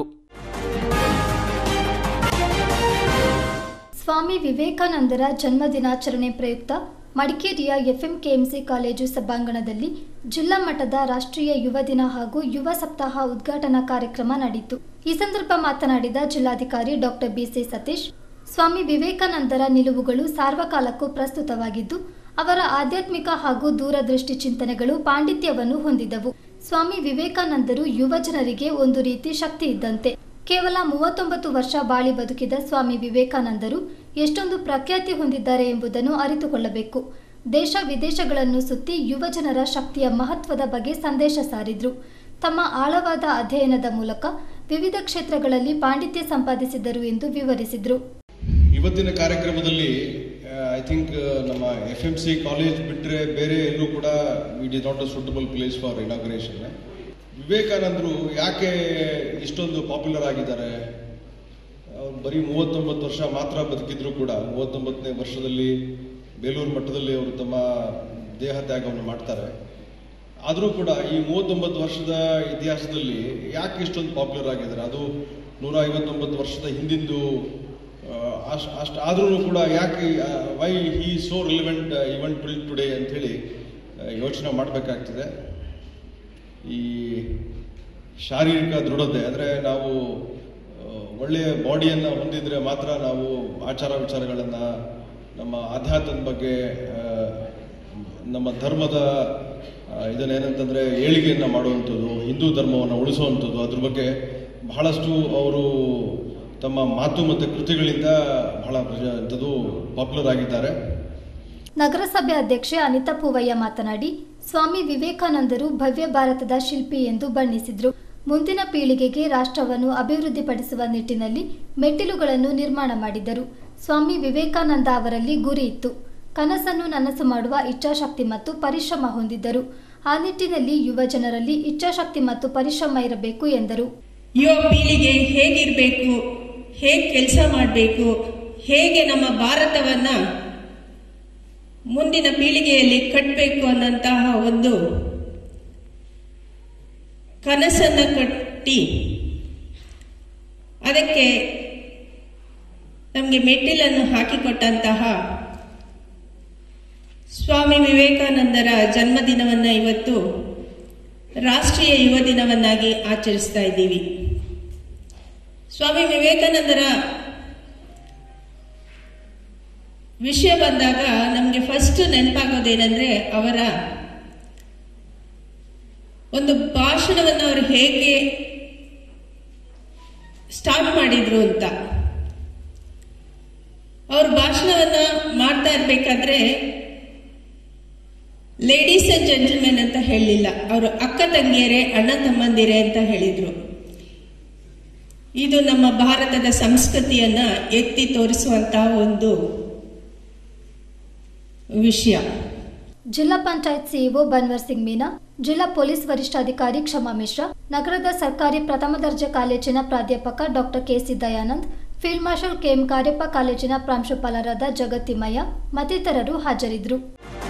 ಸ್ವಾಮಿ ವಿವೇಕಾನಂದರ ಜನ್ಮ ದಿನಾಚರಣೆ ಪ್ರಯುಕ್ತ ಮಡಿಕೇರಿಯ ಎಫ್ಎಂಕೆಎಂಸಿ ಕಾಲೇಜು ಸಭಾಂಗಣದಲ್ಲಿ ಜಿಲ್ಲಾ ಮಟ್ಟದ ರಾಷ್ಟ್ರೀಯ ಯುವ ದಿನ ಹಾಗೂ ಯುವ ಸಪ್ತಾಹ ಉದ್ಘಾಟನಾ ಕಾರ್ಯಕ್ರಮ ನಡೆಯಿತು ಈ ಸಂದರ್ಭ ಮಾತನಾಡಿದ ಜಿಲ್ಲಾಧಿಕಾರಿ ಡಾಕ್ಟರ್ ಬಿಸಿ ಸತೀಶ್ ಸ್ವಾಮಿ ವಿವೇಕಾನಂದರ ನಿಲುವುಗಳು ಸಾರ್ವಕಾಲಕ್ಕೂ ಪ್ರಸ್ತುತವಾಗಿದ್ದು ಅವರ ಆಧ್ಯಾತ್ಮಿಕ ಹಾಗೂ ದೂರದೃಷ್ಟಿ ಚಿಂತನೆಗಳು ಪಾಂಡಿತ್ಯವನ್ನು ಹೊಂದಿದವು ಸ್ವಾಮಿ ವಿವೇಕಾನಂದರು ಯುವ ಜನರಿಗೆ ಒಂದು ರೀತಿ ಶಕ್ತಿ ಇದ್ದಂತೆ ಕೇವಲ ಮೂವತ್ತೊಂಬತ್ತು ವರ್ಷ ಬಾಳಿ ಬದುಕಿದ ಸ್ವಾಮಿ ವಿವೇಕಾನಂದರು ಎಷ್ಟೊಂದು ಪ್ರಖ್ಯಾತಿ ಹೊಂದಿದ್ದಾರೆ ಎಂಬುದನ್ನು ಅರಿತುಕೊಳ್ಳಬೇಕು ದೇಶ ವಿದೇಶಗಳನ್ನು ಸುತ್ತಿ ಯುವ ಜನರ ಶಕ್ತಿಯ ಮಹತ್ವದ ಬಗ್ಗೆ ಸಂದೇಶ ಸಾರಿದ್ರು ತಮ್ಮ ಆಳವಾದ ಅಧ್ಯಯನದ ಮೂಲಕ ವಿವಿಧ ಕ್ಷೇತ್ರಗಳಲ್ಲಿ ಪಾಂಡಿತ್ಯ ಸಂಪಾದಿಸಿದರು ಎಂದು ವಿವರಿಸಿದರು ಇವತ್ತಿನ ಕಾರ್ಯಕ್ರಮದಲ್ಲಿ ಐ ಥಿಂಕ್ ನಮ್ಮ ಎಫ್ ಎಂ ಸಿ ಕಾಲೇಜ್ ಬಿಟ್ಟರೆ ಬೇರೆ ಎಲ್ಲೂ ಕೂಡ it is not a suitable place for inauguration ವಿವೇಕಾನಂದರು ಯಾಕೆ ಇಷ್ಟೊಂದು ಪಾಪ್ಯುಲರ್ ಆಗಿದ್ದಾರೆ ಅವ್ರು ಬರೀ ಮೂವತ್ತೊಂಬತ್ತು ವರ್ಷ ಮಾತ್ರ ಬದುಕಿದ್ರು ಕೂಡ ಮೂವತ್ತೊಂಬತ್ತನೇ ವರ್ಷದಲ್ಲಿ ಬೇಲೂರು ಮಟ್ಟದಲ್ಲಿ ಅವರು ತಮ್ಮ ದೇಹ ತ್ಯಾಗವನ್ನು ಮಾಡ್ತಾರೆ ಆದರೂ ಕೂಡ ಈ ಮೂವತ್ತೊಂಬತ್ತು ವರ್ಷದ ಇತಿಹಾಸದಲ್ಲಿ ಯಾಕೆ ಇಷ್ಟೊಂದು ಪಾಪ್ಯುಲರ್ ಆಗಿದ್ದಾರೆ ಅದು ನೂರ ಐವತ್ತೊಂಬತ್ತು ವರ್ಷದ ಹಿಂದಿಂದು ಅಷ್ಟು ಅಷ್ಟು ಆದ್ರೂ ಕೂಡ ಯಾಕೆ why he so relevant even till today ಅಂಥೇಳಿ ಯೋಚನೆ ಮಾಡಬೇಕಾಗ್ತದೆ ಈ ಶಾರೀರಿಕ ದೃಢತೆ ಅಂದರೆ ನಾವು ಆ, ಒಳ್ಳೆಯ ಬಾಡಿಯನ್ನು ಹೊಂದಿದ್ರೆ ಮಾತ್ರ ನಾವು ಆಚಾರ ವಿಚಾರಗಳನ್ನು ನಮ್ಮ ಆಧ್ಯಾತ್ಮದ ಬಗ್ಗೆ ಆ, ನಮ್ಮ ಧರ್ಮದ ಆ, ಇದನ್ನೇನಂತಂದರೆ ಏಳಿಗೆಯನ್ನು ಮಾಡುವಂಥದ್ದು ಹಿಂದೂ ಧರ್ಮವನ್ನು ಉಳಿಸುವಂಥದ್ದು ಅದ್ರ ಬಗ್ಗೆ ಬಹಳಷ್ಟು ಅವರು ತಮ್ಮ ಮಾತು ಮತ್ತು ಕೃತಿಗಳಿಂದ ಬಹಳ ಪ್ರಜ ಅಂಥದ್ದು ಪಾಪ್ಯುಲರ್ ಆಗಿದ್ದಾರೆ ನಗರಸಭೆ ಅಧ್ಯಕ್ಷೆ ಅನಿತಾ ಪೂವಯ್ಯ ಮಾತನಾಡಿ ಸ್ವಾಮಿ ವಿವೇಕಾನಂದರು ಭವ್ಯ ಭಾರತದ ಶಿಲ್ಪಿ ಎಂದು ಬಣ್ಣಿಸಿದ್ರು ಮುಂದಿನ ಪೀಳಿಗೆಗೆ ರಾಷ್ಟ್ರವನ್ನು ಅಭಿವೃದ್ಧಿಪಡಿಸುವ ನಿಟ್ಟಿನಲ್ಲಿ ಮೆಟ್ಟಿಲುಗಳನ್ನು ನಿರ್ಮಾಣ ಮಾಡಿದ್ದರು ಸ್ವಾಮಿ ವಿವೇಕಾನಂದ ಅವರಲ್ಲಿ ಗುರಿ ಇತ್ತು ಕನಸನ್ನು ನನಸು ಮಾಡುವ ಇಚ್ಛಾಶಕ್ತಿ ಮತ್ತು ಪರಿಶ್ರಮ ಹೊಂದಿದ್ದರು ಆ ನಿಟ್ಟಿನಲ್ಲಿ ಯುವ ಜನರಲ್ಲಿ ಇಚ್ಛಾಶಕ್ತಿ ಮತ್ತು ಪರಿಶ್ರಮ ಇರಬೇಕು ಎಂದರು ಯುವ ಪೀಳಿಗೆ ಹೇಗಿರಬೇಕು ಹೇಗೆ ಕೆಲಸ ಮಾಡಬೇಕು ಹೇಗೆ ನಮ್ಮ ಭಾರತವನ್ನ ಮುಂದಿನ ಪೀಳಿಗೆಯಲ್ಲಿ ಕಟ್ಟಬೇಕು ಅನ್ನಂತಹ ಒಂದು ಕನಸನ್ನ ಕಟ್ಟಿ ಅದಕ್ಕೆ ನಮಗೆ ಮೆಟ್ಟಿಲನ್ನು ಹಾಕಿಕೊಟ್ಟಂತಹ ಸ್ವಾಮಿ ವಿವೇಕಾನಂದರ ಜನ್ಮದಿನವನ್ನ ಇವತ್ತು ರಾಷ್ಟ್ರೀಯ ಯುವ ದಿನವನ್ನಾಗಿ ಆಚರಿಸ್ತಾ ಇದ್ದೀವಿ ಸ್ವಾಮಿ ವಿವೇಕಾನಂದರ ವಿಷಯ ಬಂದಾಗ ನಮಗೆ ಫಸ್ಟ್ ನೆನಪಾಗೋದೇನೆಂದ್ರೆ ಅವರ ಒಂದು ಭಾಷಣವನ್ನು ಅವರು ಹೇಗೆ ಸ್ಟಾರ್ಟ್ ಮಾಡಿದ್ರು ಅಂತ ಅವ್ರ ಭಾಷಣವನ್ನ ಮಾಡ್ತಾ ಇರ್ಬೇಕಾದ್ರೆ ಲೇಡೀಸ್ ಅಂಡ್ ಜೆಂಟಲ್ಮೆನ್ ಅಂತ ಹೇಳಲಿಲ್ಲ ಅವರು ಅಕ್ಕ ತಂಗಿಯರೇ ಅಣ್ಣ ತಮ್ಮಂದಿರೇ ಅಂತ ಹೇಳಿದ್ರು ಇದು ನಮ್ಮ ಭಾರತದ ಸಂಸ್ಕೃತಿಯನ್ನ ಎತ್ತಿ ತೋರಿಸುವಂತಹ ಒಂದು ವಿಷಯ ಜಿಲ್ಲಾ ಪಂಚಾಯತ್ ಸಿಇಒ ಬನ್ವರ್ ಸಿಂಗ್ ಮೀನಾ ಜಿಲ್ಲಾ ಪೊಲೀಸ್ ವರಿಷ್ಠಾಧಿಕಾರಿ ಕ್ಷಮಾ ಮಿಶ್ರಾ ನಗರದ ಸರ್ಕಾರಿ ಪ್ರಥಮ ದರ್ಜೆ ಕಾಲೇಜಿನ ಪ್ರಾಧ್ಯಾಪಕ doctor KC Dayanand field marshal KM Cariappa ಕಾಲೇಜಿನ ಪ್ರಾಂಶುಪಾಲರಾದ ಜಗತ್ತಿಮಯ್ಯ ಮತ್ತಿತರರು ಹಾಜರಿದ್ದರು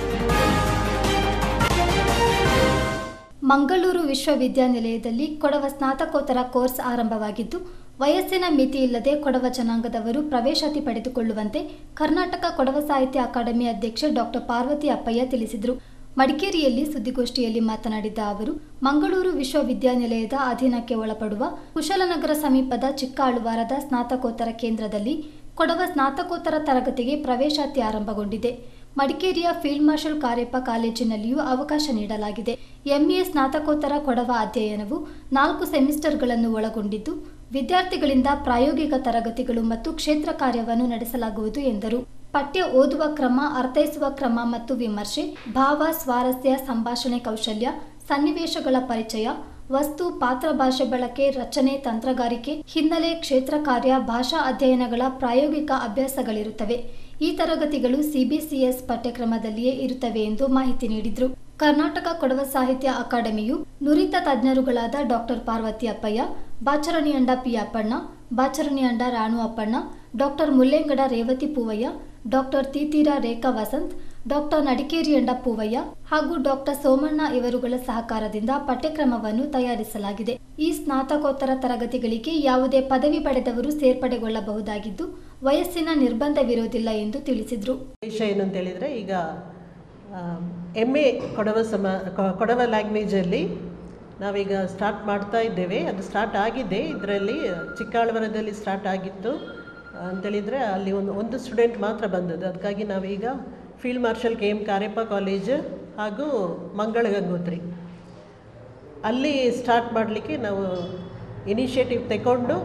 ಮಂಗಳೂರು ವಿಶ್ವವಿದ್ಯಾನಿಲಯದಲ್ಲಿ ಕೊಡವ ಸ್ನಾತಕೋತ್ತರ ಕೋರ್ಸ್ ಆರಂಭವಾಗಿದ್ದು ವಯಸ್ಸಿನ ಮಿತಿ ಇಲ್ಲದೆ ಕೊಡವ ಜನಾಂಗದವರು ಪ್ರವೇಶಾತಿ ಪಡೆದುಕೊಳ್ಳುವಂತೆ ಕರ್ನಾಟಕ ಕೊಡವ ಸಾಹಿತ್ಯ ಅಕಾಡೆಮಿ ಅಧ್ಯಕ್ಷೆ ಡಾಕ್ಟರ್ ಪಾರ್ವತಿ ಅಪ್ಪಯ್ಯ ತಿಳಿಸಿದರು ಮಡಿಕೇರಿಯಲ್ಲಿ ಸುದ್ದಿಗೋಷ್ಠಿಯಲ್ಲಿ ಮಾತನಾಡಿದ ಅವರು ಮಂಗಳೂರು ವಿಶ್ವವಿದ್ಯಾನಿಲಯದ ಅಧೀನಕ್ಕೆ ಒಳಪಡುವ ಕುಶಲನಗರ ಸಮೀಪದ ಚಿಕ್ಕ ಅಳುವಾರದ ಸ್ನಾತಕೋತ್ತರ ಕೇಂದ್ರದಲ್ಲಿ ಕೊಡವ ಸ್ನಾತಕೋತ್ತರ ತರಗತಿಗೆ ಪ್ರವೇಶಾತಿ ಆರಂಭಗೊಂಡಿದೆ ಮಡಿಕೇರಿಯ ಫೀಲ್ಡ್ ಮಾರ್ಷಲ್ ಕಾರ್ಯಪ್ಪ ಕಾಲೇಜಿನಲ್ಲಿಯೂ ಅವಕಾಶ ನೀಡಲಾಗಿದೆ ಎಂಎ ಸ್ನಾತಕೋತ್ತರ ಕೊಡವ ಅಧ್ಯಯನವು ನಾಲ್ಕು ಸೆಮಿಸ್ಟರ್ಗಳನ್ನು ಒಳಗೊಂಡಿದ್ದು ವಿದ್ಯಾರ್ಥಿಗಳಿಂದ ಪ್ರಾಯೋಗಿಕ ತರಗತಿಗಳು ಮತ್ತು ಕ್ಷೇತ್ರ ಕಾರ್ಯವನ್ನು ನಡೆಸಲಾಗುವುದು ಎಂದರು ಪಠ್ಯ ಓದುವ ಕ್ರಮ ಅರ್ಥೈಸುವ ಕ್ರಮ ಮತ್ತು ವಿಮರ್ಶೆ ಭಾವ ಸ್ವಾರಸ್ಯ ಸಂಭಾಷಣೆ ಕೌಶಲ್ಯ ಸನ್ನಿವೇಶಗಳ ಪರಿಚಯ ವಸ್ತು ಪಾತ್ರ ಭಾಷೆ ಬಳಕೆ ರಚನೆ ತಂತ್ರಗಾರಿಕೆ ಹಿನ್ನೆಲೆ ಕ್ಷೇತ್ರ ಕಾರ್ಯ ಭಾಷಾ ಅಧ್ಯಯನಗಳ ಪ್ರಾಯೋಗಿಕ ಅಭ್ಯಾಸಗಳಿರುತ್ತವೆ ಈ ತರಗತಿಗಳು ಸಿಬಿಸಿಎಸ್ ಪಠ್ಯಕ್ರಮದಲ್ಲಿಯೇ ಇರುತ್ತವೆ ಎಂದು ಮಾಹಿತಿ ನೀಡಿದರು ಕರ್ನಾಟಕ ಕೊಡವ ಸಾಹಿತ್ಯ ಅಕಾಡೆಮಿಯು ನುರಿತ ತಜ್ಞರುಗಳಾದ doctor Parvathi Appaiah Bacharaniyanda P Appanna Bacharaniyanda Ranu Appanna doctor Mullengada Revathi Poovaiah doctor Theethira Rekha Vasanth doctor Nadikeriyanda Poovaiah ಹಾಗೂ ಡಾಕ್ಟರ್ ಸೋಮಣ್ಣ ಇವರುಗಳ ಸಹಕಾರದಿಂದ ಪಠ್ಯಕ್ರಮವನ್ನು ತಯಾರಿಸಲಾಗಿದೆ ಈ ಸ್ನಾತಕೋತ್ತರ ತರಗತಿಗಳಿಗೆ ಯಾವುದೇ ಪದವಿ ಪಡೆದವರು ಸೇರ್ಪಡೆಗೊಳ್ಳಬಹುದಾಗಿದ್ದು ವಯಸ್ಸಿನ ನಿರ್ಬಂಧವಿರುವುದಿಲ್ಲ ಎಂದು ತಿಳಿಸಿದರು ವಿಷಯ ಏನು ಅಂತ ಹೇಳಿದರೆ ಈಗ ಎಮ್ ಎ ಕೊಡವ ಸಮ ಕೊ- ಕೊಡವ ಲ್ಯಾಂಗ್ವೇಜಲ್ಲಿ ನಾವೀಗ ಸ್ಟಾರ್ಟ್ ಮಾಡ್ತಾ ಇದ್ದೇವೆ ಅದು ಸ್ಟಾರ್ಟ್ ಆಗಿದೆ ಇದರಲ್ಲಿ ಚಿಕ್ಕಾಳವರದಲ್ಲಿ ಸ್ಟಾರ್ಟ್ ಆಗಿತ್ತು ಅಂತೇಳಿದರೆ ಅಲ್ಲಿ ಒಂದು ಒಂದು ಸ್ಟೂಡೆಂಟ್ ಮಾತ್ರ ಬಂದದ್ದು ಅದಕ್ಕಾಗಿ ನಾವೀಗ field marshal K M Cariappa college ಹಾಗೂ ಮಂಗಳ ಗಂಗೋತ್ರಿ ಅಲ್ಲಿ ಸ್ಟಾರ್ಟ್ ಮಾಡಲಿಕ್ಕೆ ನಾವು ಇನಿಷಿಯೇಟಿವ್ ತಗೊಂಡು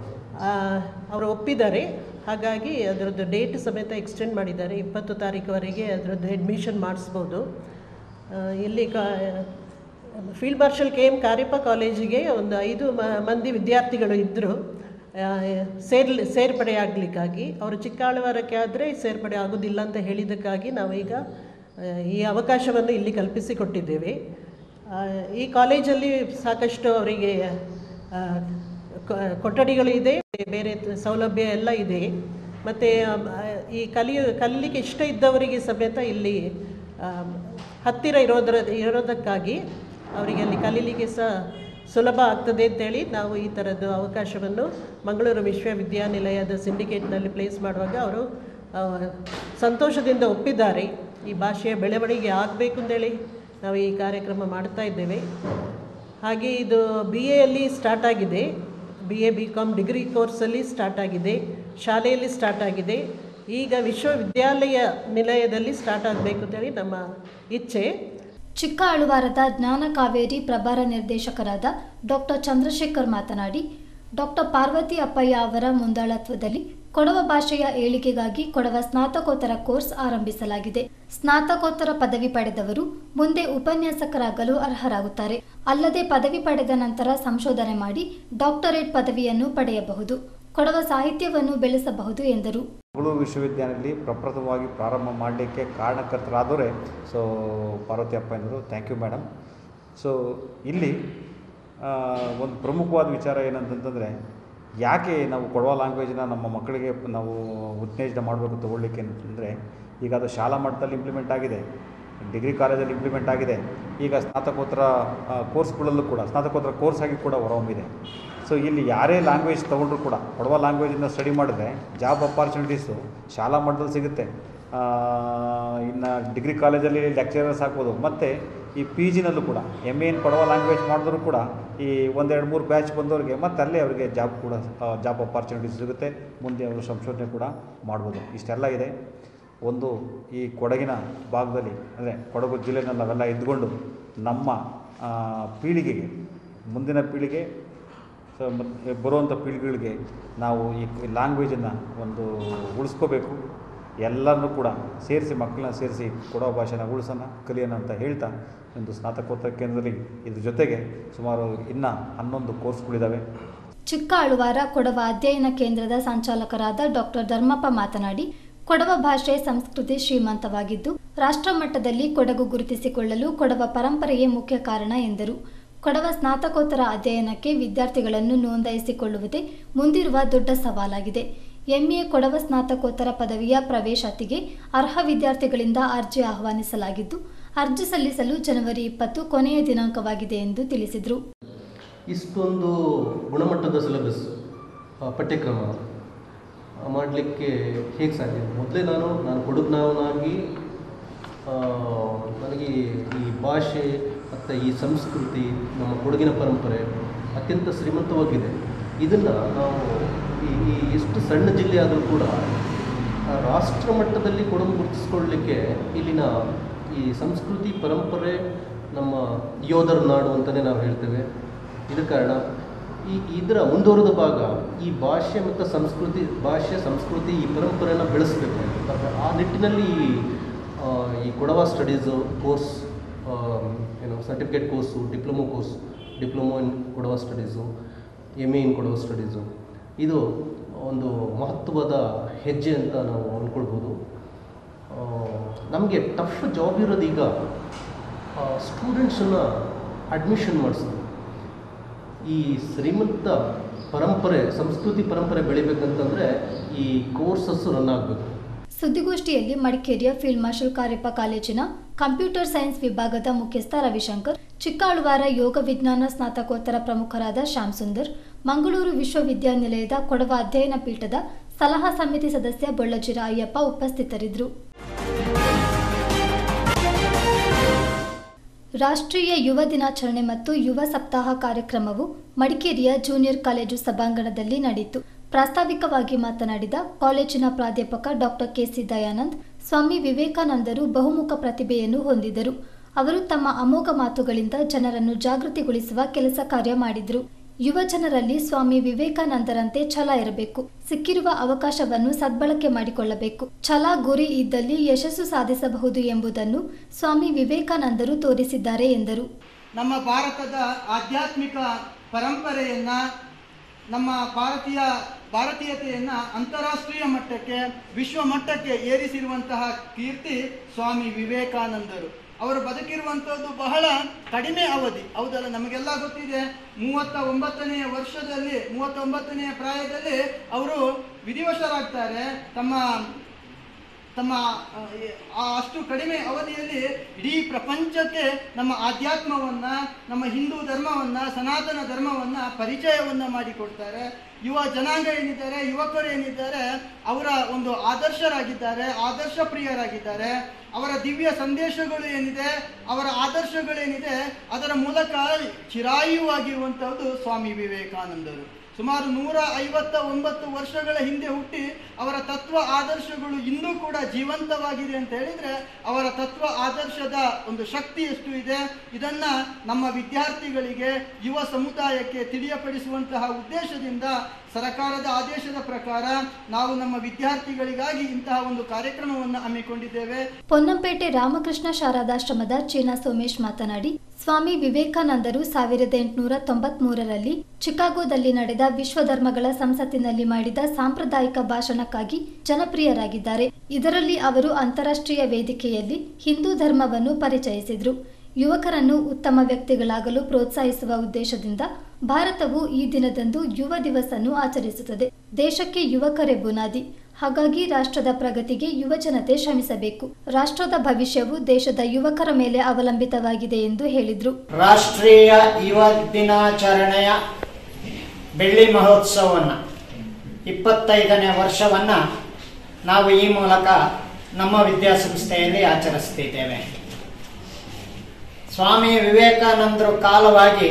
ಅವರು ಒಪ್ಪಿದ್ದಾರೆ ಹಾಗಾಗಿ ಅದರದ್ದು ಡೇಟ್ ಸಮೇತ ಎಕ್ಸ್ಟೆಂಡ್ ಮಾಡಿದ್ದಾರೆ ಇಪ್ಪತ್ತು ತಾರೀಕುವರೆಗೆ ಅದರದ್ದು ಅಡ್ಮಿಷನ್ ಮಾಡಿಸ್ಬೋದು ಆ, ಇಲ್ಲಿ ಕಾ field marshal K M Cariappa ಕಾಲೇಜಿಗೆ ಒಂದು ಐದು ಮ- ಮಂದಿ ವಿದ್ಯಾರ್ಥಿಗಳು ಇದ್ದರು ಸೇರ್ಲಿ ಸೇರ್ಪಡೆ ಆಗಲಿಕ್ಕಾಗಿ ಅವರು ಚಿಕ್ಕಾಳವಾರಕ್ಕೆ ಆದರೆ ಸೇರ್ಪಡೆ ಆಗೋದಿಲ್ಲ ಅಂತ ಹೇಳಿದ್ದಕ್ಕಾಗಿ ನಾವೀಗ ಆ, ಈ ಅವಕಾಶವನ್ನು ಇಲ್ಲಿ ಕಲ್ಪಿಸಿಕೊಟ್ಟಿದ್ದೇವೆ ಆ, ಈ ಕಾಲೇಜಲ್ಲಿ ಸಾಕಷ್ಟು ಅವರಿಗೆ ಆ, ಕೊ- ಕೊಠಡಿಗಳು ಇದೆ ಬೇರೆ ತ- ಸೌಲಭ್ಯ ಎಲ್ಲ ಇದೆ ಮತ್ತು ಈ ಕಲಿಯ ಕಲೀಲಿಕ್ಕೆ ಇಷ್ಟ ಇದ್ದವರಿಗೆ ಸಮೇತ ಇಲ್ಲಿ ಆ, ಹತ್ತಿರ ಇರೋದ್ರ ಇರೋದಕ್ಕಾಗಿ ಅವರಿಗೆ ಅಲ್ಲಿ ಕಲೀಲಿಕ್ಕೆ ಸಹ ಸುಲಭ ಆಗ್ತದೆ ಅಂತೇಳಿ ನಾವು ಈ ಥರದ್ದು ಅವಕಾಶವನ್ನು ಮಂಗಳೂರು ವಿಶ್ವವಿದ್ಯಾನಿಲಯದ ಸಿಂಡಿಕೇಟ್ನಲ್ಲಿ ಪ್ಲೇಸ್ ಮಾಡುವಾಗ ಅವರು ಆ, ಸಂತೋಷದಿಂದ ಒಪ್ಪಿದ್ದಾರೆ ಈ ಭಾಷೆಯ ಬೆಳವಣಿಗೆ ಆಗಬೇಕು ಅಂತೇಳಿ ನಾವು ಈ ಕಾರ್ಯಕ್ರಮ ಮಾಡ್ತಾ ಇದ್ದೇವೆ ಹಾಗೆ ಇದು ಬಿ ಎಲ್ಲಿ ಸ್ಟಾರ್ಟ್ ಆಗಿದೆ B A B com degree ಕೋರ್ಸಲ್ಲಿ ಸ್ಟಾರ್ಟ್ ಆಗಿದೆ ಶಾಲೆಯಲ್ಲಿ ಸ್ಟಾರ್ಟ್ ಆಗಿದೆ ಈಗ ವಿಶ್ವವಿದ್ಯಾಲಯ ನಿಲಯದಲ್ಲಿ ಸ್ಟಾರ್ಟ್ ಆಗಬೇಕು ಅಂತೇಳಿ ನಮ್ಮ ಇಚ್ಛೆ ಚಿಕ್ಕ ಅಳುವಾರದ ಜ್ಞಾನ ಕಾವೇರಿ ಪ್ರಭಾರ ನಿರ್ದೇಶಕರಾದ ಡಾಕ್ಟರ್ ಚಂದ್ರಶೇಖರ್ ಮಾತನಾಡಿ ಡಾಕ್ಟರ್ ಪಾರ್ವತಿ ಅಪ್ಪಯ್ಯ ಅವರ ಮುಂದಾಳತ್ವದಲ್ಲಿ ಕೊಡವ ಭಾಷೆಯ ಏಳಿಗೆಗಾಗಿ ಕೊಡವ ಸ್ನಾತಕೋತ್ತರ ಕೋರ್ಸ್ ಆರಂಭಿಸಲಾಗಿದೆ ಸ್ನಾತಕೋತ್ತರ ಪದವಿ ಪಡೆದವರು ಮುಂದೆ ಉಪನ್ಯಾಸಕರಾಗಲು ಅರ್ಹರಾಗುತ್ತಾರೆ ಅಲ್ಲದೆ ಪದವಿ ಪಡೆದ ನಂತರ ಸಂಶೋಧನೆ ಮಾಡಿ ಡಾಕ್ಟರೇಟ್ ಪದವಿಯನ್ನು ಪಡೆಯಬಹುದು ಕೊಡವ ಸಾಹಿತ್ಯವನ್ನು ಬೆಳೆಸಬಹುದು ಎಂದರು ಮಂಗಳೂರು ವಿಶ್ವವಿದ್ಯಾಲಯದಲ್ಲಿ ಪ್ರಪ್ರಥಮವಾಗಿ ಪ್ರಾರಂಭ ಮಾಡಲಿಕ್ಕೆ ಕಾರಣಕರ್ತರಾದವರೇ ಸೊ ಪಾರ್ವತಿ ಅಪ್ಪಯ್ಯನವರು ಥ್ಯಾಂಕ್ ಯು ಮೇಡಮ್ ಸೊ ಇಲ್ಲಿ ಆ, ಒಂದು ಪ್ರಮುಖವಾದ ವಿಚಾರ ಏನಂತಂತಂದರೆ ಯಾಕೆ ನಾವು ಕೊಡವ ಲ್ಯಾಂಗ್ವೇಜ್ನ ನಮ್ಮ ಮಕ್ಕಳಿಗೆ ನಾವು ಉತ್ತೇಜನ ಮಾಡಬೇಕು ತಗೊಳ್ಳಿಕ್ಕೆ ಅಂತಂದರೆ ಈಗ ಅದು ಶಾಲಾ ಮಟ್ಟದಲ್ಲಿ ಇಂಪ್ಲಿಮೆಂಟ್ ಆಗಿದೆ ಡಿಗ್ರಿ ಕಾಲೇಜಲ್ಲಿ ಇಂಪ್ಲಿಮೆಂಟ್ ಆಗಿದೆ ಈಗ ಸ್ನಾತಕೋತ್ತರ ಆ, ಕೋರ್ಸ್ಗಳಲ್ಲೂ ಕೂಡ ಸ್ನಾತಕೋತ್ತರ ಕೋರ್ಸ್ ಆಗಿ ಕೂಡ ಹೊರಹೊಮ್ಮಿದೆ ಸೊ ಇಲ್ಲಿ ಯಾರೇ ಲ್ಯಾಂಗ್ವೇಜ್ ತೊಗೊಂಡ್ರು ಕೂಡ ಕೊಡವ ಲ್ಯಾಂಗ್ವೇಜಿಂದ ಸ್ಟಡಿ ಮಾಡಿದ್ರೆ ಜಾಬ್ ಅಪಾರ್ಚುನಿಟೀಸು ಶಾಲಾ ಮಟ್ಟದಲ್ಲಿ ಸಿಗುತ್ತೆ ಇನ್ನು ಡಿಗ್ರಿ ಕಾಲೇಜಲ್ಲಿ ಲೆಕ್ಚರರ್ಸ್ ಹಾಕ್ಬೋದು ಮತ್ತು ಈ ಪಿ ಜಿನಲ್ಲೂ ಕೂಡ ಎಮ್ ಎನ್ ಕೊಡವ ಲ್ಯಾಂಗ್ವೇಜ್ ಮಾಡಿದ್ರು ಕೂಡ ಈ ಒಂದೆರಡು ಮೂರು ಬ್ಯಾಚ್ ಬಂದವರಿಗೆ ಮತ್ತೆ ಅಲ್ಲೇ ಅವರಿಗೆ ಜಾಬ್ ಕೂಡ ಜಾಬ್ ಅಪಾರ್ಚುನಿಟೀಸ್ ಸಿಗುತ್ತೆ ಮುಂದೆ ಅವರು ಸಂಶೋಧನೆ ಕೂಡ ಮಾಡ್ಬೋದು ಇಷ್ಟೆಲ್ಲ ಇದೆ ಒಂದು ಈ ಕೊಡಗಿನ ಭಾಗದಲ್ಲಿ ಅಂದರೆ ಕೊಡಗು ಜಿಲ್ಲೆನಲ್ಲಿ ನಾವೆಲ್ಲ ಇದ್ಕೊಂಡು ನಮ್ಮ ಆ, ಪೀಳಿಗೆಗೆ ಮುಂದಿನ ಪೀಳಿಗೆ ಸೊ ಮತ್ತು ಬರುವಂಥ ಪೀಳಿಗೆಗಳಿಗೆ ನಾವು ಈ ಲ್ಯಾಂಗ್ವೇಜನ್ನು ಒಂದು ಉಳಿಸ್ಕೋಬೇಕು ಎಲ್ಲರನ್ನೂ ಕೂಡ ಸೇರಿಸಿ ಮಕ್ಕಳನ್ನ ಸೇರಿಸಿ ಕೊಡೋ ಭಾಷೆನ ಉಳಿಸೋಣ ಕಲಿಯೋಣ ಅಂತ ಹೇಳ್ತಾ ಒಂದು ಸ್ನಾತಕೋತ್ತರ ಕೇಂದ್ರದಲ್ಲಿ ಇದ್ರ ಜೊತೆಗೆ ಸುಮಾರು ಇನ್ನು ಹನ್ನೊಂದು ಕೋರ್ಸ್ಗಳಿದ್ದಾವೆ ಚಿಕ್ಕ ಅಳುವಾರ ಕೊಡವ ಅಧ್ಯಯನ ಕೇಂದ್ರದ ಸಂಚಾಲಕರಾದ ಡಾಕ್ಟರ್ ಧರ್ಮಪ್ಪ ಮಾತನಾಡಿ ಕೊಡವ ಭಾಷೆ ಸಂಸ್ಕೃತಿ ಶ್ರೀಮಂತವಾಗಿದ್ದು ರಾಷ್ಟ್ರ ಮಟ್ಟದಲ್ಲಿ ಕೊಡಗು ಗುರುತಿಸಿಕೊಳ್ಳಲು ಕೊಡವ ಪರಂಪರೆಯೇ ಮುಖ್ಯ ಕಾರಣ ಎಂದರು ಕೊಡವ ಸ್ನಾತಕೋತ್ತರ ಅಧ್ಯಯನಕ್ಕೆ ವಿದ್ಯಾರ್ಥಿಗಳನ್ನು ನೋಂದಾಯಿಸಿಕೊಳ್ಳುವುದೇ ಮುಂದಿರುವ ದೊಡ್ಡ ಸವಾಲಾಗಿದೆ ಎಂಎ ಕೊಡವ ಸ್ನಾತಕೋತ್ತರ ಪದವಿಯ ಪ್ರವೇಶಾತಿಗೆ ಅರ್ಹ ವಿದ್ಯಾರ್ಥಿಗಳಿಂದ ಅರ್ಜಿ ಆಹ್ವಾನಿಸಲಾಗಿದ್ದು ಅರ್ಜಿ ಸಲ್ಲಿಸಲು ಜನವರಿ ಇಪ್ಪತ್ತು ಕೊನೆಯ ದಿನಾಂಕವಾಗಿದೆ ಎಂದು ತಿಳಿಸಿದರು ಇಷ್ಟೊಂದು ಗುಣಮಟ್ಟದ ಸಿಲೆಬಸ್ ಪಠ್ಯಕ್ರಮ ಮಾಡಲಿಕ್ಕೆ ಹೇಗೆ ಸಾಧ್ಯ ಮೊದಲೇ ನಾನು ನಾನು ಕೊಡಗ್ನವನಾಗಿ ಆ, ನನಗೆ ಈ ಭಾಷೆ ಮತ್ತು ಈ ಸಂಸ್ಕೃತಿ ನಮ್ಮ ಕೊಡಗಿನ ಪರಂಪರೆ ಅತ್ಯಂತ ಶ್ರೀಮಂತವಾಗಿದೆ ಇದನ್ನು ನಾವು ಈ ಈ ಎಷ್ಟು ಸಣ್ಣ ಜಿಲ್ಲೆ ಆದರೂ ಕೂಡ ಆ, ರಾಷ್ಟ್ರ ಮಟ್ಟದಲ್ಲಿ ಕೊಡಗು ಗುರುತಿಸ್ಕೊಳ್ಳಲಿಕ್ಕೆ ಇಲ್ಲಿನ ಈ ಸಂಸ್ಕೃತಿ ಪರಂಪರೆ ನಮ್ಮ ಯೋಧರ ನಾಡು ಅಂತಲೇ ನಾವು ಹೇಳ್ತೇವೆ ಇದ ಕಾರಣ ಈ ಇದರ ಮುಂದುವರೆದ ಭಾಗ ಈ ಭಾಷೆ ಮತ್ತು ಸಂಸ್ಕೃತಿ ಭಾಷೆ ಸಂಸ್ಕೃತಿ ಈ ಪರಂಪರೆಯನ್ನು ಬೆಳೆಸಬೇಕು ಆ ನಿಟ್ಟಿನಲ್ಲಿ ಆ, ಈ ಕೊಡವ ಸ್ಟಡೀಸು ಕೋರ್ಸ್ ಆ, ಏನು certificate course diploma course diploma in Kodava studies M A in Kodava studies ಇದು ಒಂದು ಮಹತ್ವದ ಹೆಜ್ಜೆ ಅಂತ ನಾವು ಅಂದ್ಕೊಳ್ಬೋದು ನಮಗೆ ಟಫ್ ಜಾಬ್ ಇರೋದು ಈಗ ಸ್ಟೂಡೆಂಟ್ಸನ್ನು ಅಡ್ಮಿಷನ್ ಮಾಡಿಸೋದು ಈ ಶ್ರೀಮಂತ ಪರಂಪರೆ ಸಂಸ್ಕೃತಿ ಪರಂಪರೆ ಬೆಳಿಬೇಕಂತಂದರೆ ಈ ಕೋರ್ಸಸ್ ರನ್ ಆಗಬೇಕು ಸುದ್ದಿಗೋಷ್ಠಿಯಲ್ಲಿ ಮಡಿಕೇರಿಯ ಫೀಲ್ಡ್ ಮಾರ್ಷಲ್ ಕಾರ್ಯಪ್ಪ ಕಾಲೇಜಿನ ಕಂಪ್ಯೂಟರ್ ಸೈನ್ಸ್ ವಿಭಾಗದ ಮುಖ್ಯಸ್ಥ ರವಿಶಂಕರ್ ಚಿಕ್ಕಾಳುವಾರ ಯೋಗ ವಿಜ್ಞಾನ ಸ್ನಾತಕೋತ್ತರ ಪ್ರಮುಖರಾದ ಶ್ಯಾಮ್ ಸುಂದರ್ ಮಂಗಳೂರು ವಿಶ್ವವಿದ್ಯಾನಿಲಯದ ಕೊಡವ ಅಧ್ಯಯನ ಪೀಠದ ಸಲಹಾ ಸಮಿತಿ ಸದಸ್ಯ ಬೊಳ್ಳಜಿರ ಅಯ್ಯಪ್ಪ ಉಪಸ್ಥಿತರಿದ್ದರು ರಾಷ್ಟ್ರೀಯ ಯುವ ದಿನಾಚರಣೆ ಮತ್ತು ಯುವ ಸಪ್ತಾಹ ಕಾರ್ಯಕ್ರಮವು ಮಡಿಕೇರಿಯ ಜೂನಿಯರ್ ಕಾಲೇಜು ಸಭಾಂಗಣದಲ್ಲಿ ನಡೆಯಿತು ಪ್ರಾಸ್ತಾವಿಕವಾಗಿ ಮಾತನಾಡಿದ ಕಾಲೇಜಿನ ಪ್ರಾಧ್ಯಾಪಕ ಡಾಕ್ಟರ್ ಕೆಸಿ ದಯಾನಂದ್ ಸ್ವಾಮಿ ವಿವೇಕಾನಂದರು ಬಹುಮುಖ ಪ್ರತಿಭೆಯನ್ನು ಹೊಂದಿದರು ಅವರು ತಮ್ಮ ಅಮೋಘ ಮಾತುಗಳಿಂದ ಜನರನ್ನು ಜಾಗೃತಿಗೊಳಿಸುವ ಕೆಲಸ ಕಾರ್ಯ ಮಾಡಿದರು ಯುವ ಜನರಲ್ಲಿ ಸ್ವಾಮಿ ವಿವೇಕಾನಂದರಂತೆ ಛಲ ಇರಬೇಕು ಸಿಕ್ಕಿರುವ ಅವಕಾಶವನ್ನು ಸದ್ಬಳಕೆ ಮಾಡಿಕೊಳ್ಳಬೇಕು ಛಲ ಗುರಿ ಇದ್ದಲ್ಲಿ ಯಶಸ್ಸು ಸಾಧಿಸಬಹುದು ಎಂಬುದನ್ನು ಸ್ವಾಮಿ ವಿವೇಕಾನಂದರು ತೋರಿಸಿದ್ದಾರೆ ಎಂದರು ನಮ್ಮ ಭಾರತದ ಆಧ್ಯಾತ್ಮಿಕ ಪರಂಪರೆಯನ್ನು ನಮ್ಮ ಭಾರತೀಯ ಭಾರತೀಯತೆಯನ್ನು ಅಂತಾರಾಷ್ಟ್ರೀಯ ಮಟ್ಟಕ್ಕೆ ವಿಶ್ವ ಮಟ್ಟಕ್ಕೆ ಏರಿಸಿರುವಂತಹ ಕೀರ್ತಿ ಸ್ವಾಮಿ ವಿವೇಕಾನಂದರು ಅವರು ಬದುಕಿರುವಂಥದ್ದು ಬಹಳ ಕಡಿಮೆ ಅವಧಿ ಹೌದಲ್ಲ ನಮಗೆಲ್ಲ ಗೊತ್ತಿದೆ ಮೂವತ್ತ ಒಂಬತ್ತನೆಯ ವರ್ಷದಲ್ಲಿ ಮೂವತ್ತೊಂಬತ್ತನೆಯ ಪ್ರಾಯದಲ್ಲಿ ಅವರು ವಿಧಿವಶರಾಗ್ತಾರೆ ತಮ್ಮ ತಮ್ಮ ಆ, ಆ ಅಷ್ಟು ಕಡಿಮೆ ಅವಧಿಯಲ್ಲಿ ಇಡೀ ಪ್ರಪಂಚಕ್ಕೆ ನಮ್ಮ ಆಧ್ಯಾತ್ಮವನ್ನ ನಮ್ಮ ಹಿಂದೂ ಧರ್ಮವನ್ನ ಸನಾತನ ಧರ್ಮವನ್ನ ಪರಿಚಯವನ್ನ ಮಾಡಿಕೊಡ್ತಾರೆ ಯುವ ಜನಾಂಗ ಏನಿದ್ದಾರೆ ಯುವಕರು ಏನಿದ್ದಾರೆ ಅವರ ಒಂದು ಆದರ್ಶರಾಗಿದ್ದಾರೆ ಆದರ್ಶ ಪ್ರಿಯರಾಗಿದ್ದಾರೆ ಅವರ ದಿವ್ಯ ಸಂದೇಶಗಳು ಏನಿದೆ ಅವರ ಆದರ್ಶಗಳೇನಿದೆ ಅದರ ಮೂಲಕ ಚಿರಾಯುವಾಗಿರುವಂತಹದ್ದು ಸ್ವಾಮಿ ವಿವೇಕಾನಂದರು ಸುಮಾರು ನೂರ ಐವತ್ತ ಒಂಬತ್ತು ವರ್ಷಗಳ ಹಿಂದೆ ಹುಟ್ಟಿ ಅವರ ತತ್ವ ಆದರ್ಶಗಳು ಇನ್ನೂ ಕೂಡ ಜೀವಂತವಾಗಿದೆ ಅಂತ ಹೇಳಿದ್ರೆ ಅವರ ತತ್ವ ಆದರ್ಶದ ಒಂದು ಶಕ್ತಿ ಎಷ್ಟು ಇದೆ ಇದನ್ನ ನಮ್ಮ ವಿದ್ಯಾರ್ಥಿಗಳಿಗೆ ಯುವ ಸಮುದಾಯಕ್ಕೆ ತಿಳಿಯಪಡಿಸುವಂತಹ ಉದ್ದೇಶದಿಂದ ಸರ್ಕಾರದ ಆದೇಶದ ಪ್ರಕಾರ ನಾವು ನಮ್ಮ ವಿದ್ಯಾರ್ಥಿಗಳಿಗಾಗಿ ಇಂತಹ ಒಂದು ಕಾರ್ಯಕ್ರಮವನ್ನು ಹಮ್ಮಿಕೊಂಡಿದ್ದೇವೆ ಪೊನ್ನಂಪೇಟೆ ರಾಮಕೃಷ್ಣ ಶಾರದಾಶ್ರಮದ ಚೀನಾ ಸೋಮೇಶ್ ಮಾತನಾಡಿ ಸ್ವಾಮಿ ವಿವೇಕಾನಂದರು ಸಾವಿರದ ಎಂಟುನೂರ ತೊಂಬತ್ಮೂರರಲ್ಲಿ ಚಿಕಾಗೋದಲ್ಲಿ ನಡೆದ ವಿಶ್ವ ಧರ್ಮಗಳ ಸಂಸತ್ತಿನಲ್ಲಿ ಮಾಡಿದ ಸಾಂಪ್ರದಾಯಿಕ ಭಾಷಣಕ್ಕಾಗಿ ಜನಪ್ರಿಯರಾಗಿದ್ದಾರೆ ಇದರಲ್ಲಿ ಅವರು ಅಂತಾರಾಷ್ಟ್ರೀಯ ವೇದಿಕೆಯಲ್ಲಿ ಹಿಂದೂ ಧರ್ಮವನ್ನು ಪರಿಚಯಿಸಿದ್ರು ಯುವಕರನ್ನು ಉತ್ತಮ ವ್ಯಕ್ತಿಗಳಾಗಲು ಪ್ರೋತ್ಸಾಹಿಸುವ ಉದ್ದೇಶದಿಂದ ಭಾರತವು ಈ ದಿನದಂದು ಯುವ ದಿವಸನ್ನು ಆಚರಿಸುತ್ತದೆ ದೇಶಕ್ಕೆ ಯುವಕರೇ ಬುನಾದಿ ಹಾಗಾಗಿ ರಾಷ್ಟ್ರದ ಪ್ರಗತಿಗೆ ಯುವಜನತೆ ಶ್ರಮಿಸಬೇಕು ರಾಷ್ಟ್ರದ ಭವಿಷ್ಯವು ದೇಶದ ಯುವಕರ ಮೇಲೆ ಅವಲಂಬಿತವಾಗಿದೆ ಎಂದು ಹೇಳಿದ್ರು ರಾಷ್ಟ್ರೀಯ ಯುವ ದಿನಾಚರಣೆಯ ಬೆಳ್ಳಿ ಮಹೋತ್ಸವವನ್ನು ಇಪ್ಪತ್ತೈದನೇ ವರ್ಷವನ್ನು ನಾವು ಈ ಮೂಲಕ ನಮ್ಮ ವಿದ್ಯಾಸಂಸ್ಥೆಯಲ್ಲಿ ಆಚರಿಸ್ತಿದ್ದೇವೆ ಸ್ವಾಮಿ ವಿವೇಕಾನಂದರು ಕಾಲವಾಗಿ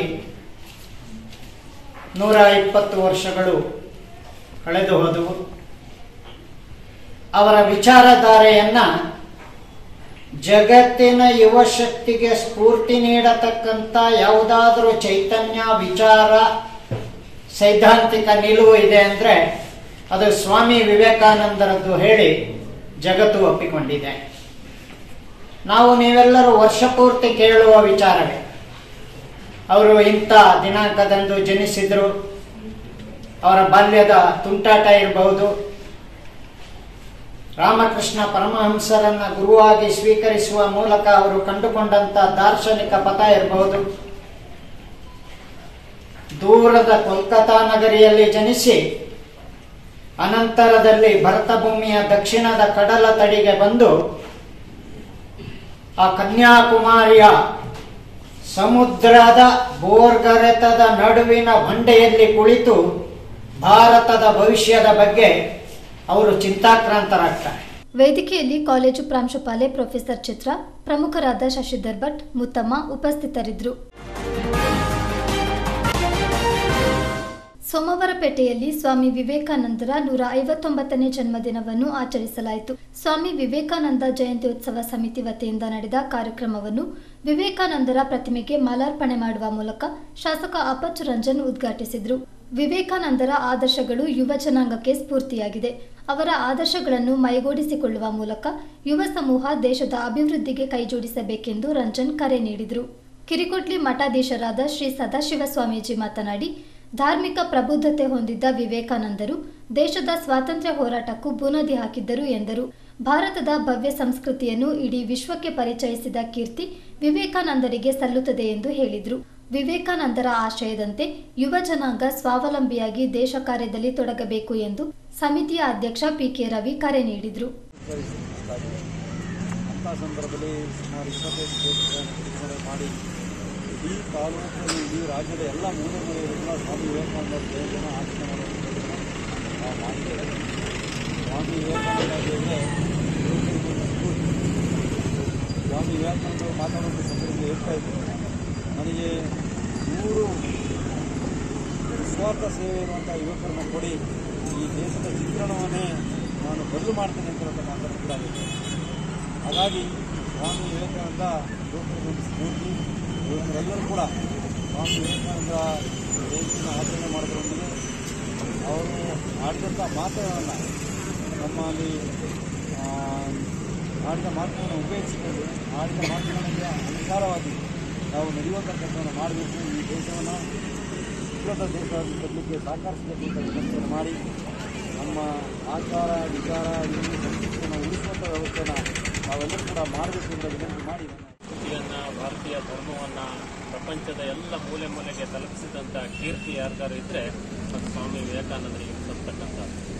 ನೂರ ಇಪ್ಪತ್ತು ವರ್ಷಗಳು ಕಳೆದು ಹೋದವು ಅವರ ವಿಚಾರಧಾರೆಯನ್ನ ಜಗತ್ತಿನ ಯುವ ಶಕ್ತಿಗೆ ಸ್ಫೂರ್ತಿ ನೀಡತಕ್ಕಂಥ ಯಾವುದಾದ್ರೂ ಚೈತನ್ಯ ವಿಚಾರ ಸೈದ್ಧಾಂತಿಕ ನಿಲುವು ಇದೆ ಅಂದ್ರೆ ಅದು ಸ್ವಾಮಿ ವಿವೇಕಾನಂದರದ್ದು ಹೇಳಿ ಜಗತ್ತು ಒಪ್ಪಿಕೊಂಡಿದೆ ನಾವು ನೀವೆಲ್ಲರೂ ವರ್ಷ ಪೂರ್ತಿ ಕೇಳುವ ವಿಚಾರವೇ ಅವರು ಇಂಥ ದಿನಾಂಕದಂದು ಜನಿಸಿದ್ರು ಅವರ ಬಾಲ್ಯದ ತುಂಟಾಟ ಇರಬಹುದು ರಾಮಕೃಷ್ಣ ಪರಮಹಂಸರನ್ನ ಗುರುವಾಗಿ ಸ್ವೀಕರಿಸುವ ಮೂಲಕ ಅವರು ಕಂಡುಕೊಂಡಂತ ದಾರ್ಶನಿಕ ಪಥ ಇರಬಹುದು ದೂರದ ಕೋಲ್ಕತಾ ನಗರಿಯಲ್ಲಿ ಜನಿಸಿ ಅನಂತರದಲ್ಲಿ ಭರತ ಭೂಮಿಯ ದಕ್ಷಿಣದ ಕಡಲ ತಡಿಗೆ ಬಂದು ಆ ಕನ್ಯಾಕುಮಾರಿಯ ಸಮುದ್ರದ ಬೋರ್ಗರೆತದ ನಡುವಿನ ಬಂಡೆಯಲ್ಲಿ ಕುಳಿತು ಭಾರತದ ಭವಿಷ್ಯದ ಬಗ್ಗೆ ಅವರು ಚಿಂತಾಕ್ರಾಂತರಾಗ್ತಾರೆ ವೇದಿಕೆಯಲ್ಲಿ ಕಾಲೇಜು ಪ್ರಾಂಶುಪಾಲೆ ಪ್ರೊಫೆಸರ್ ಚಿತ್ರ ಪ್ರಮುಖರಾದ ಶಶಿಧರ್ ಭಟ್ ಮುತ್ತಮ್ಮ ಉಪಸ್ಥಿತರಿದ್ದರು ಸೋಮವಾರಪೇಟೆಯಲ್ಲಿ ಸ್ವಾಮಿ ವಿವೇಕಾನಂದರ ನೂರ ಐವತ್ತೊಂಬತ್ತನೇ ಜನ್ಮದಿನವನ್ನು ಆಚರಿಸಲಾಯಿತು ಸ್ವಾಮಿ ವಿವೇಕಾನಂದ ಜಯಂತ್ಯೋತ್ಸವ ಸಮಿತಿ ವತಿಯಿಂದ ನಡೆದ ಕಾರ್ಯಕ್ರಮವನ್ನು ವಿವೇಕಾನಂದರ ಪ್ರತಿಮೆಗೆ ಮಾಲಾರ್ಪಣೆ ಮಾಡುವ ಮೂಲಕ ಶಾಸಕ ಅಪ್ಪಚ್ಚು ರಂಜನ್ ಉದ್ಘಾಟಿಸಿದರು ವಿವೇಕಾನಂದರ ಆದರ್ಶಗಳು ಯುವ ಜನಾಂಗಕ್ಕೆ ಸ್ಫೂರ್ತಿಯಾಗಿದೆ ಅವರ ಆದರ್ಶಗಳನ್ನು ಮೈಗೂಡಿಸಿಕೊಳ್ಳುವ ಮೂಲಕ ಯುವ ಸಮೂಹ ದೇಶದ ಅಭಿವೃದ್ಧಿಗೆ ಕೈಜೋಡಿಸಬೇಕೆಂದು ರಂಜನ್ ಕರೆ ನೀಡಿದರು ಕಿರಿಕೊಟ್ಲಿ ಮಠಾಧೀಶರಾದ ಶ್ರೀ ಸದಾಶಿವ ಸ್ವಾಮೀಜಿ ಮಾತನಾಡಿ ಧಾರ್ಮಿಕ ಪ್ರಬುದ್ಧತೆ ಹೊಂದಿದ್ದ ವಿವೇಕಾನಂದರು ದೇಶದ ಸ್ವಾತಂತ್ರ್ಯ ಹೋರಾಟಕ್ಕೂ ಬುನಾದಿ ಹಾಕಿದ್ದರು ಎಂದರು ಭಾರತದ ಭವ್ಯ ಸಂಸ್ಕೃತಿಯನ್ನು ಇಡೀ ವಿಶ್ವಕ್ಕೆ ಪರಿಚಯಿಸಿದ ಕೀರ್ತಿ ವಿವೇಕಾನಂದರಿಗೆ ಸಲ್ಲುತ್ತದೆ ಎಂದು ಹೇಳಿದರು ವಿವೇಕಾನಂದರ ಆಶಯದಂತೆ ಯುವ ಜನಾಂಗ ಸ್ವಾವಲಂಬಿಯಾಗಿ ದೇಶ ಕಾರ್ಯದಲ್ಲಿ ತೊಡಗಬೇಕು ಎಂದು ಸಮಿತಿಯ ಅಧ್ಯಕ್ಷ ಪಿಕೆ ರವಿ ಕರೆ ನೀಡಿದರು ಅಂಥ ಸಂದರ್ಭದಲ್ಲಿ ಸುಮಾರು ಇಪ್ಪತ್ತೈದು ಕೋಟಿಗಳನ್ನು ಬಿಡುಗಡೆ ಮಾಡಿ ಇಡೀ ತಾಲೂಕು ಇಡೀ ರಾಜ್ಯದ ಎಲ್ಲ ಮೂಲೆ ಮೂಲೆಯಲ್ಲೆಲ್ಲ ಸ್ವಾಮಿ ವಿವೇಕಾನಂದರ ಜಯಂತಿಯನ್ನು ಆಚರಣೆ ಮಾಡುವಂಥದ್ದನ್ನು ನಾವು ಮಾಡಿದ್ದೇವೆ ಸ್ವಾಮಿ ವಿವೇಕಾನಂದ ಅಂದರೆ ಸ್ವಾಮಿ ವಿವೇಕಾನಂದರು ಮಾತಾಡುವಂಥ ಸಂದರ್ಭದಲ್ಲಿ ಹೇಳ್ತಾ ಇದ್ರು ನನಗೆ ನೂರು ನಿಸ್ವಾರ್ಥ ಸೇವೆ ಇರುವಂಥ ಯುವಕರನ್ನು ಕೊಡಿ ಈ ದೇಶದ ಚಿತ್ರಣವನ್ನೇ ನಾನು ಬದಲು ಮಾಡ್ತೇನೆ ಅಂತ ಹೇಳುವಂಥ ಮಾತನ್ನು ಕೂಡ ಹೇಳಿದ್ರು. ಹಾಗಾಗಿ ಸ್ವಾಮಿ ವಿವೇಕಾನಂದ ಯುವಕರಿಗೊಂದು ಸ್ಫೂರ್ತಿ ಯುವಕರೆಲ್ಲರೂ ಕೂಡ ಸ್ವಾಮಿ ವಿವೇಕಾನಂದ ಜಯಂತಿನ ಆಚರಣೆ ಮಾಡೋದ್ರೊಂದಿಗೆ ಅವರು ಆಡಿದಂಥ ಮಾತುಗಳನ್ನು ನಮ್ಮಲ್ಲಿ ಆ, ಆಡಿದ ಮಾತುಗಳನ್ನು ಉಪಯೋಗಿಸಿಕೊಂಡು ಆಡಿದ ಮಾತುಗಳಿಗೆ ಅನುಸಾರವಾಗಿ ನಾವು ನಡೆಯುವಂಥ ಕೆಲಸವನ್ನು ಮಾಡಬೇಕು ಈ ದೇಶವನ್ನು ಉನ್ನತ ದೇಶವಾಗಿ ತರಲಿಕ್ಕೆ ಸಹಕರಿಸಬೇಕು ಅಂತ ವಿನಂತಿಯನ್ನು ಮಾಡಿ ನಮ್ಮ ಆಚಾರ ವಿಚಾರ ಈ ಸಂಸ್ಕೃತಿಯನ್ನು ಉಳಿಸುವಂಥ ವ್ಯವಸ್ಥೆನ ನಾವೆಲ್ಲರೂ ಕೂಡ ಮಾಡಬೇಕು ಅಂತ ವಿನಂತಿ ಮಾಡಿ ಸಂಸ್ಕೃತಿಯನ್ನ ಭಾರತೀಯ ಧರ್ಮವನ್ನ ಪ್ರಪಂಚದ ಎಲ್ಲ ಮೂಲೆ ಮೂಲೆಗೆ ತಲುಪಿಸಿದಂಥ ಕೀರ್ತಿ ಯಾರಿಗಾರು ಇದ್ರೆ ಅದು ಸ್ವಾಮಿ ವಿವೇಕಾನಂದರಿಗೆ ಸಲ್ತಕ್ಕಂಥದ್ದು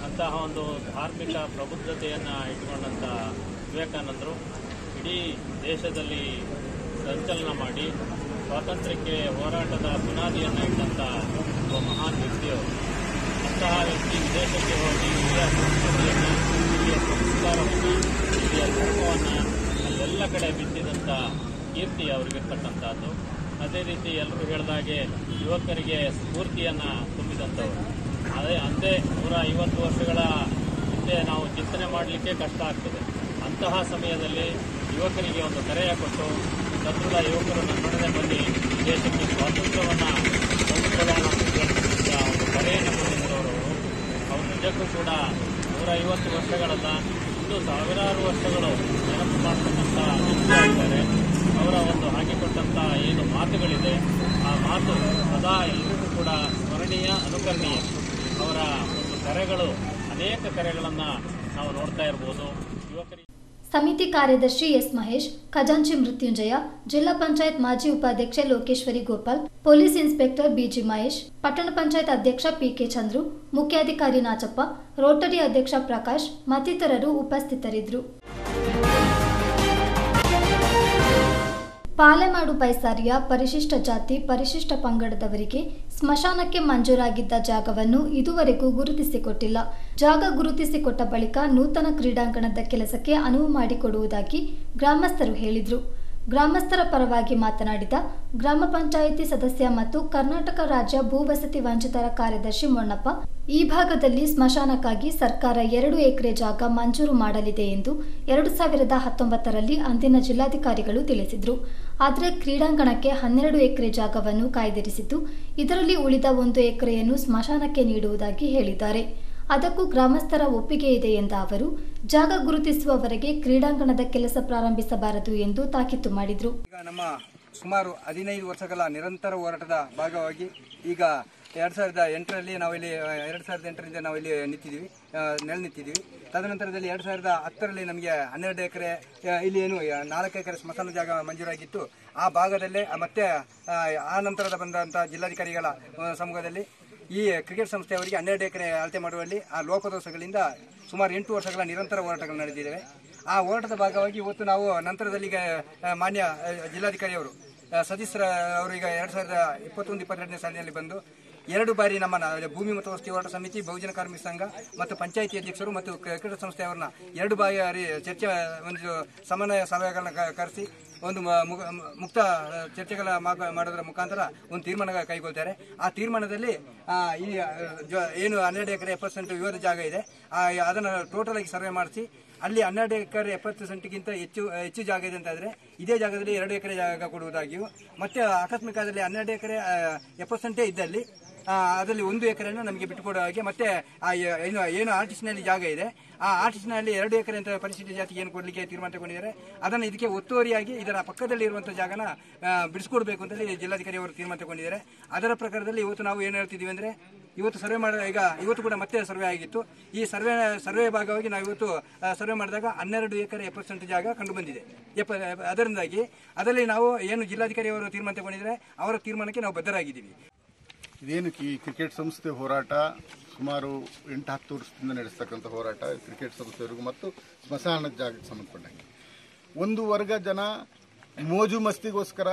ಅಂತಹ ಒಂದು ಧಾರ್ಮಿಕ ಪ್ರಬುದ್ಧತೆಯನ್ನು ಇಟ್ಕೊಂಡಂಥ ವಿವೇಕಾನಂದರು ಇಡೀ ದೇಶದಲ್ಲಿ ಸಂಚಲನ ಮಾಡಿ ಸ್ವಾತಂತ್ರ್ಯಕ್ಕೆ ಹೋರಾಟದ ಬುನಾದಿಯನ್ನು ಇಟ್ಟಂಥ ಒಬ್ಬ ಮಹಾನ್ ವ್ಯಕ್ತಿಯವರು ಅಂತಹ ವ್ಯಕ್ತಿ ವಿದೇಶಕ್ಕೆ ಹೋಗಿ ಇಲ್ಲಿಯ ಸಂಸ್ಕೃತಿಯನ್ನು ಇಲ್ಲಿಯ ಸಂಸ್ಕಾರವನ್ನು ಇಲ್ಲಿಯ ಧರ್ಮವನ್ನು ಅಲ್ಲೆಲ್ಲ ಕಡೆ ಬಿತ್ತಿದಂಥ ಕೀರ್ತಿ ಅವರಿಗಿರ್ತಕ್ಕಂಥದ್ದು ಅದೇ ರೀತಿ ಎಲ್ಲರೂ ಹೇಳಿದಾಗೆ ಯುವಕರಿಗೆ ಸ್ಫೂರ್ತಿಯನ್ನು ತುಂಬಿದಂಥವ್ರು ಅದೇ ಅಂದೇ ನೂರ ಐವತ್ತು ವರ್ಷಗಳ ಹಿಂದೆ ನಾವು ಚಿಂತನೆ ಮಾಡಲಿಕ್ಕೆ ಕಷ್ಟ ಆಗ್ತದೆ ಅಂತಹ ಸಮಯದಲ್ಲಿ ಯುವಕರಿಗೆ ಒಂದು ಕರೆಯ ಕೊಟ್ಟು ಸದೃಢ ಯುವಕರು ನನ್ನೊಡನೆ ಬನ್ನಿ ದೇಶಕ್ಕೆ ಸ್ವಾತಂತ್ರ್ಯವನ್ನು ತಂದುಕೊಳ್ಳೋಣ ಅಂತ ಹೇಳ್ತಿದ್ದ ಒಂದು ಕರೆಯನ್ನು ಕೊಟ್ಟಿದ್ದವರು ಅವರು ನಿಜಕ್ಕೂ ಕೂಡ ನೂರ ಐವತ್ತು ವರ್ಷಗಳಲ್ಲ ಇನ್ನೂ ಸಾವಿರಾರು ವರ್ಷಗಳು ನೆನಪು ಮಾಡ್ತಕ್ಕಂಥ ವ್ಯಕ್ತಿ ಆಗಿದ್ದಾರೆ ಅವರ ಒಂದು ಹಾಕಿಕೊಟ್ಟಂಥ ಏನು ಮಾತುಗಳಿದೆ ಆ ಮಾತು ಸದಾ ಎಲ್ಲರಿಗೂ ಕೂಡ ಸ್ಮರಣೀಯ ಅನುಕರಣೀಯ ಅವರ ಒಂದು ಕರೆಗಳು ಅನೇಕ ಕರೆಗಳನ್ನು ನಾವು ನೋಡ್ತಾ ಇರ್ಬೋದು ಯುವಕರಿಗೆ ಸಮಿತಿ ಕಾರ್ಯದರ್ಶಿ ಎಸ್ ಮಹೇಶ್ ಖಜಾಂಚಿ ಮೃತ್ಯುಂಜಯ ಜಿಲ್ಲಾ ಪಂಚಾಯತ್ ಮಾಜಿ ಉಪಾಧ್ಯಕ್ಷೆ Lokeshwari Gopal police inspector B G ಪಟ್ಟಣ ಪಂಚಾಯತ್ ಅಧ್ಯಕ್ಷ ಪಿಕೆ ಚಂದ್ರು ಮುಖ್ಯಾಧಿಕಾರಿ ನಾಚಪ್ಪ ರೋಟರಿ ಅಧ್ಯಕ್ಷ ಪ್ರಕಾಶ್ ಮತ್ತಿತರರು ಉಪಸ್ಥಿತರಿದ್ದರು ಪಾಲೆಮಾಡು ಪೈಸಾರಿಯ ಪರಿಶಿಷ್ಟ ಜಾತಿ ಪರಿಶಿಷ್ಟ ಪಂಗಡದವರಿಗೆ ಸ್ಮಶಾನಕ್ಕೆ ಮಂಜೂರಾಗಿದ್ದ ಜಾಗವನ್ನು ಇದುವರೆಗೂ ಗುರುತಿಸಿಕೊಟ್ಟಿಲ್ಲ ಜಾಗ ಗುರುತಿಸಿಕೊಟ್ಟ ಬಳಿಕ ನೂತನ ಕ್ರೀಡಾಂಗಣದ ಕೆಲಸಕ್ಕೆ ಅನುವು ಮಾಡಿಕೊಡುವುದಾಗಿ ಗ್ರಾಮಸ್ಥರು ಹೇಳಿದರು ಗ್ರಾಮಸ್ಥರ ಪರವಾಗಿ ಮಾತನಾಡಿದ ಗ್ರಾಮ ಪಂಚಾಯಿತಿ ಸದಸ್ಯ ಮತ್ತು ಕರ್ನಾಟಕ ರಾಜ್ಯ ಭೂವಸತಿ ವಂಚಿತರ ಕಾರ್ಯದರ್ಶಿ ಮೊನ್ನಪ್ಪ ಈ ಭಾಗದಲ್ಲಿ ಸ್ಮಶಾನಕ್ಕಾಗಿ ಸರ್ಕಾರ ಎರಡು ಎಕರೆ ಜಾಗ ಮಂಜೂರು ಮಾಡಲಿದೆ ಎಂದು ಎರಡು ಸಾವಿರದ ಹತ್ತೊಂಬತ್ತರಲ್ಲಿ ಅಂದಿನ ಜಿಲ್ಲಾಧಿಕಾರಿಗಳು ತಿಳಿಸಿದರು ಆದರೆ ಕ್ರೀಡಾಂಗಣಕ್ಕೆ ಹನ್ನೆರಡು ಎಕರೆ ಜಾಗವನ್ನು ಕಾಯ್ದಿರಿಸಿದ್ದು ಇದರಲ್ಲಿ ಉಳಿದ ಒಂದು ಎಕರೆಯನ್ನು ಸ್ಮಶಾನಕ್ಕೆ ನೀಡುವುದಾಗಿ ಹೇಳಿದ್ದಾರೆ ಅದಕ್ಕೂ ಗ್ರಾಮಸ್ಥರ ಒಪ್ಪಿಗೆ ಇದೆ ಎಂದ ಅವರು ಜಾಗ ಗುರುತಿಸುವವರೆಗೆ ಕ್ರೀಡಾಂಗಣದ ಕೆಲಸ ಪ್ರಾರಂಭಿಸಬಾರದು ಎಂದು ತಾಕೀತು ಮಾಡಿದರು ಈಗ ನಮ್ಮ ಸುಮಾರು ಹದಿನೈದು ವರ್ಷಗಳ ನಿರಂತರ ಹೋರಾಟದ ಭಾಗವಾಗಿ ಈಗ ಎರಡು ಸಾವಿರದ ಎಂಟರಲ್ಲಿ ನಾವಿಲ್ಲಿ ಎರಡು ಸಾವಿರದ ಎಂಟರಿಂದ ನಾವಿಲ್ಲಿ ನಿಂತಿದ್ದೀವಿ ಆ, ನೆಲೆ ನಿಂತಿದ್ದೀವಿ ತದನಂತರದಲ್ಲಿ ಎರಡು ಸಾವಿರದ ಹತ್ತರಲ್ಲಿ ನಮಗೆ ಹನ್ನೆರಡು ಎಕರೆ ಆ, ಇಲ್ಲಿ ಏನು ಆ, ನಾಲ್ಕು ಎಕರೆ ಸ್ಮಶಾನ ಜಾಗ ಮಂಜೂರಾಗಿತ್ತು ಆ ಭಾಗದಲ್ಲೇ ಆ, ಮತ್ತೆ ಆ, ಆ ನಂತರದ ಬಂದಂಥ ಜಿಲ್ಲಾಧಿಕಾರಿಗಳ ಆ, ಸಮ್ಮುಖದಲ್ಲಿ ಈ ಕ್ರಿಕೆಟ್ ಸಂಸ್ಥೆಯವರಿಗೆ ಹನ್ನೆರಡು ಎಕರೆ ಅಳತೆ ಮಾಡುವಲ್ಲಿ ಆ ಲೋಪದೋಷಗಳಿಂದ ಸುಮಾರು ಎಂಟು ವರ್ಷಗಳ ನಿರಂತರ ಹೋರಾಟಗಳು ನಡೆದಿದ್ದಾವೆ ಆ ಹೋರಾಟದ ಭಾಗವಾಗಿ ಇವತ್ತು ನಾವು ನಂತರದಲ್ಲಿ ಈಗ ಆ, ಮಾನ್ಯ ಆ, ಜಿಲ್ಲಾಧಿಕಾರಿಯವರು ಆ, ಸತೀಶ್ ರ- ಅವರು ಈಗ ಎರಡು ಸಾವಿರದ ಇಪ್ಪತ್ತೊಂದು ಇಪ್ಪತ್ತೆರಡನೇ ಸಾಲಿನಲ್ಲಿ ಬಂದು ಎರಡು ಬಾರಿ ನಮ್ಮ ನ- ಭೂಮಿ ಮತ್ತು ವಸತಿ ಹೋರಾಟ ಸಮಿತಿ ಬಹುಜನ ಕಾರ್ಮಿಕ ಸಂಘ ಮತ್ತು ಪಂಚಾಯಿತಿ ಅಧ್ಯಕ್ಷರು ಮತ್ತು ಕ- ಕ್ರೀಡಾ ಸಂಸ್ಥೆಯವರನ್ನ ಎರಡು ಬಾರಿ ಚರ್ಚೆ ಒಂದು ಸಮನ್ವಯ ಸಭೆಗಳನ್ನ ಕ- ಕರೆಸಿ ಒಂದು ಮ- ಮುಗ- ಮ- ಮುಕ್ತ ಆ, ಚರ್ಚೆಗಳ ಮಾಗ- ಮಾಡೋದರ ಮುಖಾಂತರ ಒಂದು ತೀರ್ಮಾನ ಕೈಗೊಳ್ತಾರೆ ಆ ತೀರ್ಮಾನದಲ್ಲಿ ಆ, ಈ ಆ, ಜ- ಏನು ಹನ್ನೆರಡು ಎಕರೆ ಎಪ್ಪತ್ತು ಸೆಂಟ್ ವಿವಾದ ಜಾಗ ಇದೆ ಆ, ಅದನ್ನು ಟೋಟಲ್ ಆಗಿ ಸರ್ವೆ ಮಾಡಿಸಿ ಅಲ್ಲಿ ಹನ್ನೆರಡು ಎಕರೆ ಎಪ್ಪತ್ತು ಸೆಂಟ್ಗಿಂತ ಹೆಚ್ಚು ಹೆಚ್ಚು ಜಾಗ ಇದೆ ಅಂತ ಇದ್ರೆ ಇದೇ ಜಾಗದಲ್ಲಿ ಎರಡು ಎಕರೆ ಜಾಗ ಕೊಡುವುದಾಗಿಯೂ ಮತ್ತೆ ಆಕಸ್ಮಿಕದಲ್ಲಿ ಹನ್ನೆರಡು ಎಕರೆ ಎಪ್ಪತ್ತು ಸೆಂಟೇ ಇದ್ದಲ್ಲಿ ಆ, ಅದರಲ್ಲಿ ಒಂದು ಎಕರೆಯನ್ನು ನಮಗೆ ಬಿಟ್ಟುಕೊಡೋ ಹಾಗೆ ಮತ್ತೆ ಆ ಯ- ಏನು ಏನು ಆರ್ಟಿಸ್ಟ್ನಲ್ಲಿ ಜಾಗ ಇದೆ ಆ ಆರ್ಟಿಸ್ಟ್ನಲ್ಲಿ ಎರಡು ಎಕರೆ ಅಂತ ಪರಿಶಿಷ್ಟ ಜಾತಿಗೆ ಏನು ಕೊಡಲಿಕ್ಕೆ ತೀರ್ಮಾನ ತಗೊಂಡಿದ್ದಾರೆ ಅದನ್ನು ಇದಕ್ಕೆ ಒತ್ತುವರಿಯಾಗಿ ಇದರ ಪಕ್ಕದಲ್ಲಿ ಇರುವಂಥ ಜಾಗನ ಆ, ಬಿಡಿಸ್ಕೊಡ್ಬೇಕು ಅಂತೇಳಿ ಜಿಲ್ಲಾಧಿಕಾರಿ ಅವರು ತೀರ್ಮಾನ ತಗೊಂಡಿದ್ದಾರೆ ಅದರ ಪ್ರಕಾರದಲ್ಲಿ ಇವತ್ತು ನಾವು ಏನು ಹೇಳ್ತಿದ್ದೀವಿ ಅಂದ್ರೆ ಇವತ್ತು ಸರ್ವೆ ಮಾಡ ಈಗ ಇವತ್ತು ಕೂಡ ಮತ್ತೆ ಸರ್ವೆ ಆಗಿತ್ತು ಈ ಸರ್ವೆ ಸರ್ವೆ ಭಾಗವಾಗಿ ನಾವು ಇವತ್ತು ಆ, ಸರ್ವೆ ಮಾಡಿದಾಗ ಹನ್ನೆರಡು ಎಕರೆ ಎಪ್ಪತ್ತು ಸೆಂಟ್ ಜಾಗ ಕಂಡು ಬಂದಿದೆ ಎಪ್ಪ ಅದರಿಂದಾಗಿ ಅದರಲ್ಲಿ ನಾವು ಏನು ಜಿಲ್ಲಾಧಿಕಾರಿ ಅವರು ತೀರ್ಮಾನ ತಗೊಂಡಿದ್ದಾರೆ ಅವರ ತೀರ್ಮಾನಕ್ಕೆ ನಾವು ಬದ್ಧರಾಗಿದ್ದೀವಿ ಇದೇನು ಈ ಕ್ರಿಕೆಟ್ ಸಂಸ್ಥೆ ಹೋರಾಟ ಸುಮಾರು ಎಂಟು ಹತ್ತು ವರ್ಷದಿಂದ ನಡೆಸ್ತಕ್ಕಂಥ ಹೋರಾಟ ಕ್ರಿಕೆಟ್ ಸಂಸ್ಥೆಯವರಿಗೂ ಮತ್ತು ಸ್ಮಶಾನದ ಜಾಗಕ್ಕೆ ಸಂಬಂಧಪಟ್ಟಂಗೆ ಒಂದು ವರ್ಗ ಜನ ಮೋಜು ಮಸ್ತಿಗೋಸ್ಕರ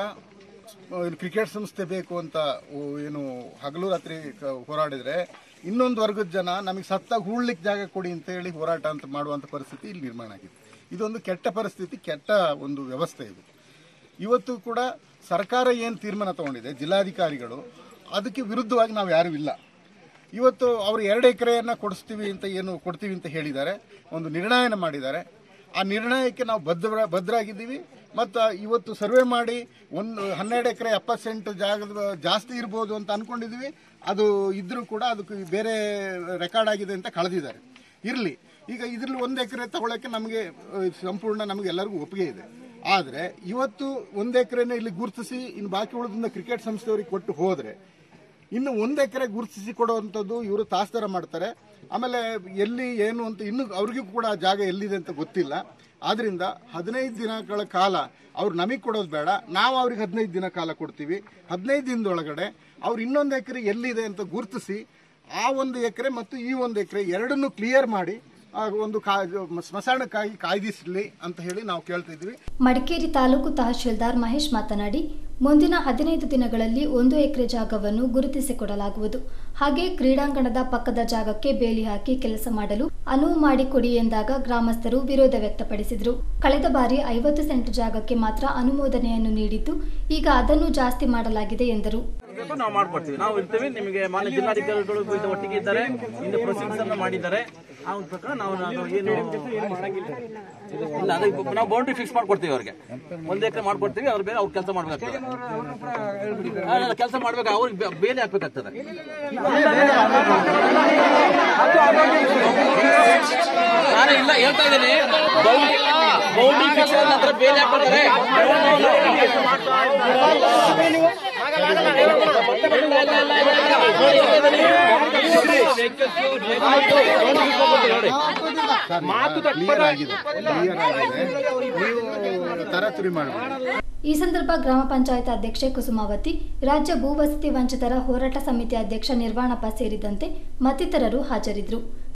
ಏನು ಕ್ರಿಕೆಟ್ ಸಂಸ್ಥೆ ಬೇಕು ಅಂತ ಓ- ಏನು ಹಗಲು ರಾತ್ರಿ ಕ- ಹೋರಾಡಿದ್ರೆ ಇನ್ನೊಂದು ವರ್ಗದ ಜನ ನಮಗೆ ಸತ್ತಾಗ ಹೂಳ್ಲಿಕ್ಕೆ ಜಾಗ ಕೊಡಿ ಅಂತ ಹೇಳಿ ಹೋರಾಟ ಅಂತ ಮಾಡುವಂಥ ಪರಿಸ್ಥಿತಿ ಇಲ್ಲಿ ನಿರ್ಮಾಣ ಆಗಿದೆ ಇದೊಂದು ಕೆಟ್ಟ ಪರಿಸ್ಥಿತಿ ಕೆಟ್ಟ ಒಂದು ವ್ಯವಸ್ಥೆ ಇದು ಇವತ್ತು ಕೂಡ ಸರ್ಕಾರ ಏನು ತೀರ್ಮಾನ ತಗೊಂಡಿದೆ ಜಿಲ್ಲಾಧಿಕಾರಿಗಳು ಅದಕ್ಕೆ ವಿರುದ್ಧವಾಗಿ ನಾವು ಯಾರೂ ಇಲ್ಲ ಇವತ್ತು ಅವರು ಎರಡು ಎಕರೆಯನ್ನು ಕೊಡಿಸ್ತೀವಿ ಅಂತ ಏನು ಕೊಡ್ತೀವಿ ಅಂತ ಹೇಳಿದ್ದಾರೆ ಒಂದು ನಿರ್ಣಯನ ಮಾಡಿದ್ದಾರೆ ಆ ನಿರ್ಣಯಕ್ಕೆ ನಾವು ಬದ್ಧ ಭದ್ರಾಗಿದ್ದೀವಿ ಮತ್ತು ಇವತ್ತು ಸರ್ವೆ ಮಾಡಿ ಒಂದು ಹನ್ನೆರಡು ಎಕರೆ ಎಪ್ಪತ್ತು ಸೆಂಟ್ ಜಾಗದ ಜಾಸ್ತಿ ಇರ್ಬೋದು ಅಂತ ಅನ್ಕೊಂಡಿದ್ದೀವಿ ಅದು ಇದ್ರೂ ಕೂಡ ಅದಕ್ಕೆ ಬೇರೆ ರೆಕಾರ್ಡ್ ಆಗಿದೆ ಅಂತ ಕಳೆದಿದ್ದಾರೆ ಇರಲಿ ಈಗ ಇದರಲ್ಲಿ ಒಂದು ಎಕರೆ ತಗೊಳ್ಳೋಕ್ಕೆ ನಮಗೆ ಅಹ್, ಸಂಪೂರ್ಣ ನಮಗೆ ಎಲ್ಲರಿಗೂ ಒಪ್ಪಿಗೆ ಇದೆ ಆದರೆ ಇವತ್ತು ಒಂದು ಎಕರೆನ ಇಲ್ಲಿ ಗುರುತಿಸಿ ಇನ್ನು ಬಾಕಿ ಉಳಿದಿಂದ ಕ್ರಿಕೆಟ್ ಸಂಸ್ಥೆಯವರಿಗೆ ಕೊಟ್ಟು ಹೋದರೆ ಇನ್ನು ಒಂದು ಎಕರೆ ಗುರುತಿಸಿ ಕೊಡುವಂಥದ್ದು ಇವರು ತಾಸ್ದಾರ ಮಾಡ್ತಾರೆ ಆಮೇಲೆ ಎಲ್ಲಿ ಏನು ಅಂತ ಇನ್ನು ಅವ್ರಿಗೂ ಕೂಡ ಆ ಜಾಗ ಎಲ್ಲಿದೆ ಅಂತ ಗೊತ್ತಿಲ್ಲ ಆದ್ರಿಂದ ಹದಿನೈದು ದಿನಗಳ ಕಾಲ ಅವ್ರು ನಮಗೆ ಕೊಡೋದು ಬೇಡ ನಾವು ಅವ್ರಿಗೆ ಹದಿನೈದು ದಿನ ಕಾಲ ಕೊಡ್ತೀವಿ ಹದಿನೈದು ದಿನದೊಳಗಡೆ ಅವ್ರು ಇನ್ನೊಂದು ಎಕರೆ ಎಲ್ಲಿದೆ ಅಂತ ಗುರುತಿಸಿ ಆ ಒಂದು ಎಕರೆ ಮತ್ತು ಈ ಒಂದು ಎಕರೆ ಎರಡನ್ನು ಕ್ಲಿಯರ್ ಮಾಡಿ ಆ ಒಂದು ಕಾ ಸ್ಮಶಾನಕ್ಕಾಗಿ ಕಾಯ್ದಿಸಲಿ ಅಂತ ಹೇಳಿ ನಾವು ಕೇಳ್ತಿದ್ವಿ ಮಡಿಕೇರಿ ತಾಲೂಕು ತಹಶೀಲ್ದಾರ್ ಮಹೇಶ್ ಮಾತನಾಡಿ ಮುಂದಿನ ಹದಿನೈದು ದಿನಗಳಲ್ಲಿ ಒಂದು ಎಕರೆ ಜಾಗವನ್ನು ಗುರುತಿಸಿಕೊಡಲಾಗುವುದು ಹಾಗೆ ಕ್ರೀಡಾಂಗಣದ ಪಕ್ಕದ ಜಾಗಕ್ಕೆ ಬೇಲಿ ಹಾಕಿ ಕೆಲಸ ಮಾಡಲು ಅನುವು ಮಾಡಿಕೊಡಿ ಎಂದಾಗ ಗ್ರಾಮಸ್ಥರು ವಿರೋಧ ವ್ಯಕ್ತಪಡಿಸಿದರು ಕಳೆದ ಬಾರಿ ಐವತ್ತು ಸೆಂಟ್ ಜಾಗಕ್ಕೆ ಮಾತ್ರ ಅನುಮೋದನೆಯನ್ನು ನೀಡಿದ್ದು ಈಗ ಅದನ್ನು ಜಾಸ್ತಿ ಮಾಡಲಾಗಿದೆ ಎಂದರು ಬೇಕು ನಾವು ಮಾಡ್ಕೊಡ್ತೀವಿ ನಾವು ಇರ್ತೀವಿ ನಿಮಗೆ ಮಾನ್ಯ ಜಿಲ್ಲಾಧಿಕಾರಿಗಳು ಇದು ಒಟ್ಟಿಗೆ ಇದ್ದಾರೆ ಇಂದು ಪ್ರೊಸೀಡಿಂಗ್ಸ್ ಅನ್ನು ಮಾಡಿದ್ದಾರೆ ಆ ಒಂದು ಪ್ರಕಾರ ನಾವು ನಾವು ಏನು ಇಲ್ಲ ಅದಕ್ಕೆ ನಾವು ಬೌಂಡ್ರಿ ಫಿಕ್ಸ್ ಮಾಡ್ಕೊಡ್ತೀವಿ ಅವ್ರಿಗೆ ಒಂದ್ ಎಕರೆ ಮಾಡ್ಕೊಡ್ತೀವಿ ಅವ್ರು ಬೇರೆ ಅವ್ರು ಕೆಲಸ ಮಾಡ್ಬೇಕಾಗ್ತದೆ ಕೆಲಸ ಮಾಡ್ಬೇಕು ಅವ್ರಿಗೆ ಬೇ- ಬೇಲಿ ಹಾಕ್ಬೇಕಾಗ್ತದೆ ನಾನು ಇಲ್ಲ ಹೇಳ್ತಾ ಇದ್ದೀನಿ ಬೌಂಡ್ರಿ ಫಿಕ್ಸ್ ಆದ ನಂತರ ಬೇಲಿ ಹಾಕ್ಕೊಡ್ತಾರೆ ಕ್ಲಿಯರ್ ಆಗಿದೆ ಕ್ಲಿಯರ್ ಆಗಿದೆ ನೀವು ತರಾತುರಿ ಮಾಡಬೇಡಿ ಈ ಸಂದರ್ಭ ಗ್ರಾಮ ಪಂಚಾಯತ್ ಅಧ್ಯಕ್ಷೆ ಕುಸುಮಾವತಿ ರಾಜ್ಯ ಭೂವಸತಿ ವಂಚಿತರ ಹೋರಾಟ ಸಮಿತಿ ಅಧ್ಯಕ್ಷ ನಿರ್ವಾಣಪ್ಪ ಸೇರಿದಂತೆ ಮತ್ತಿತರರು ಹಾಜರಿದ್ದರು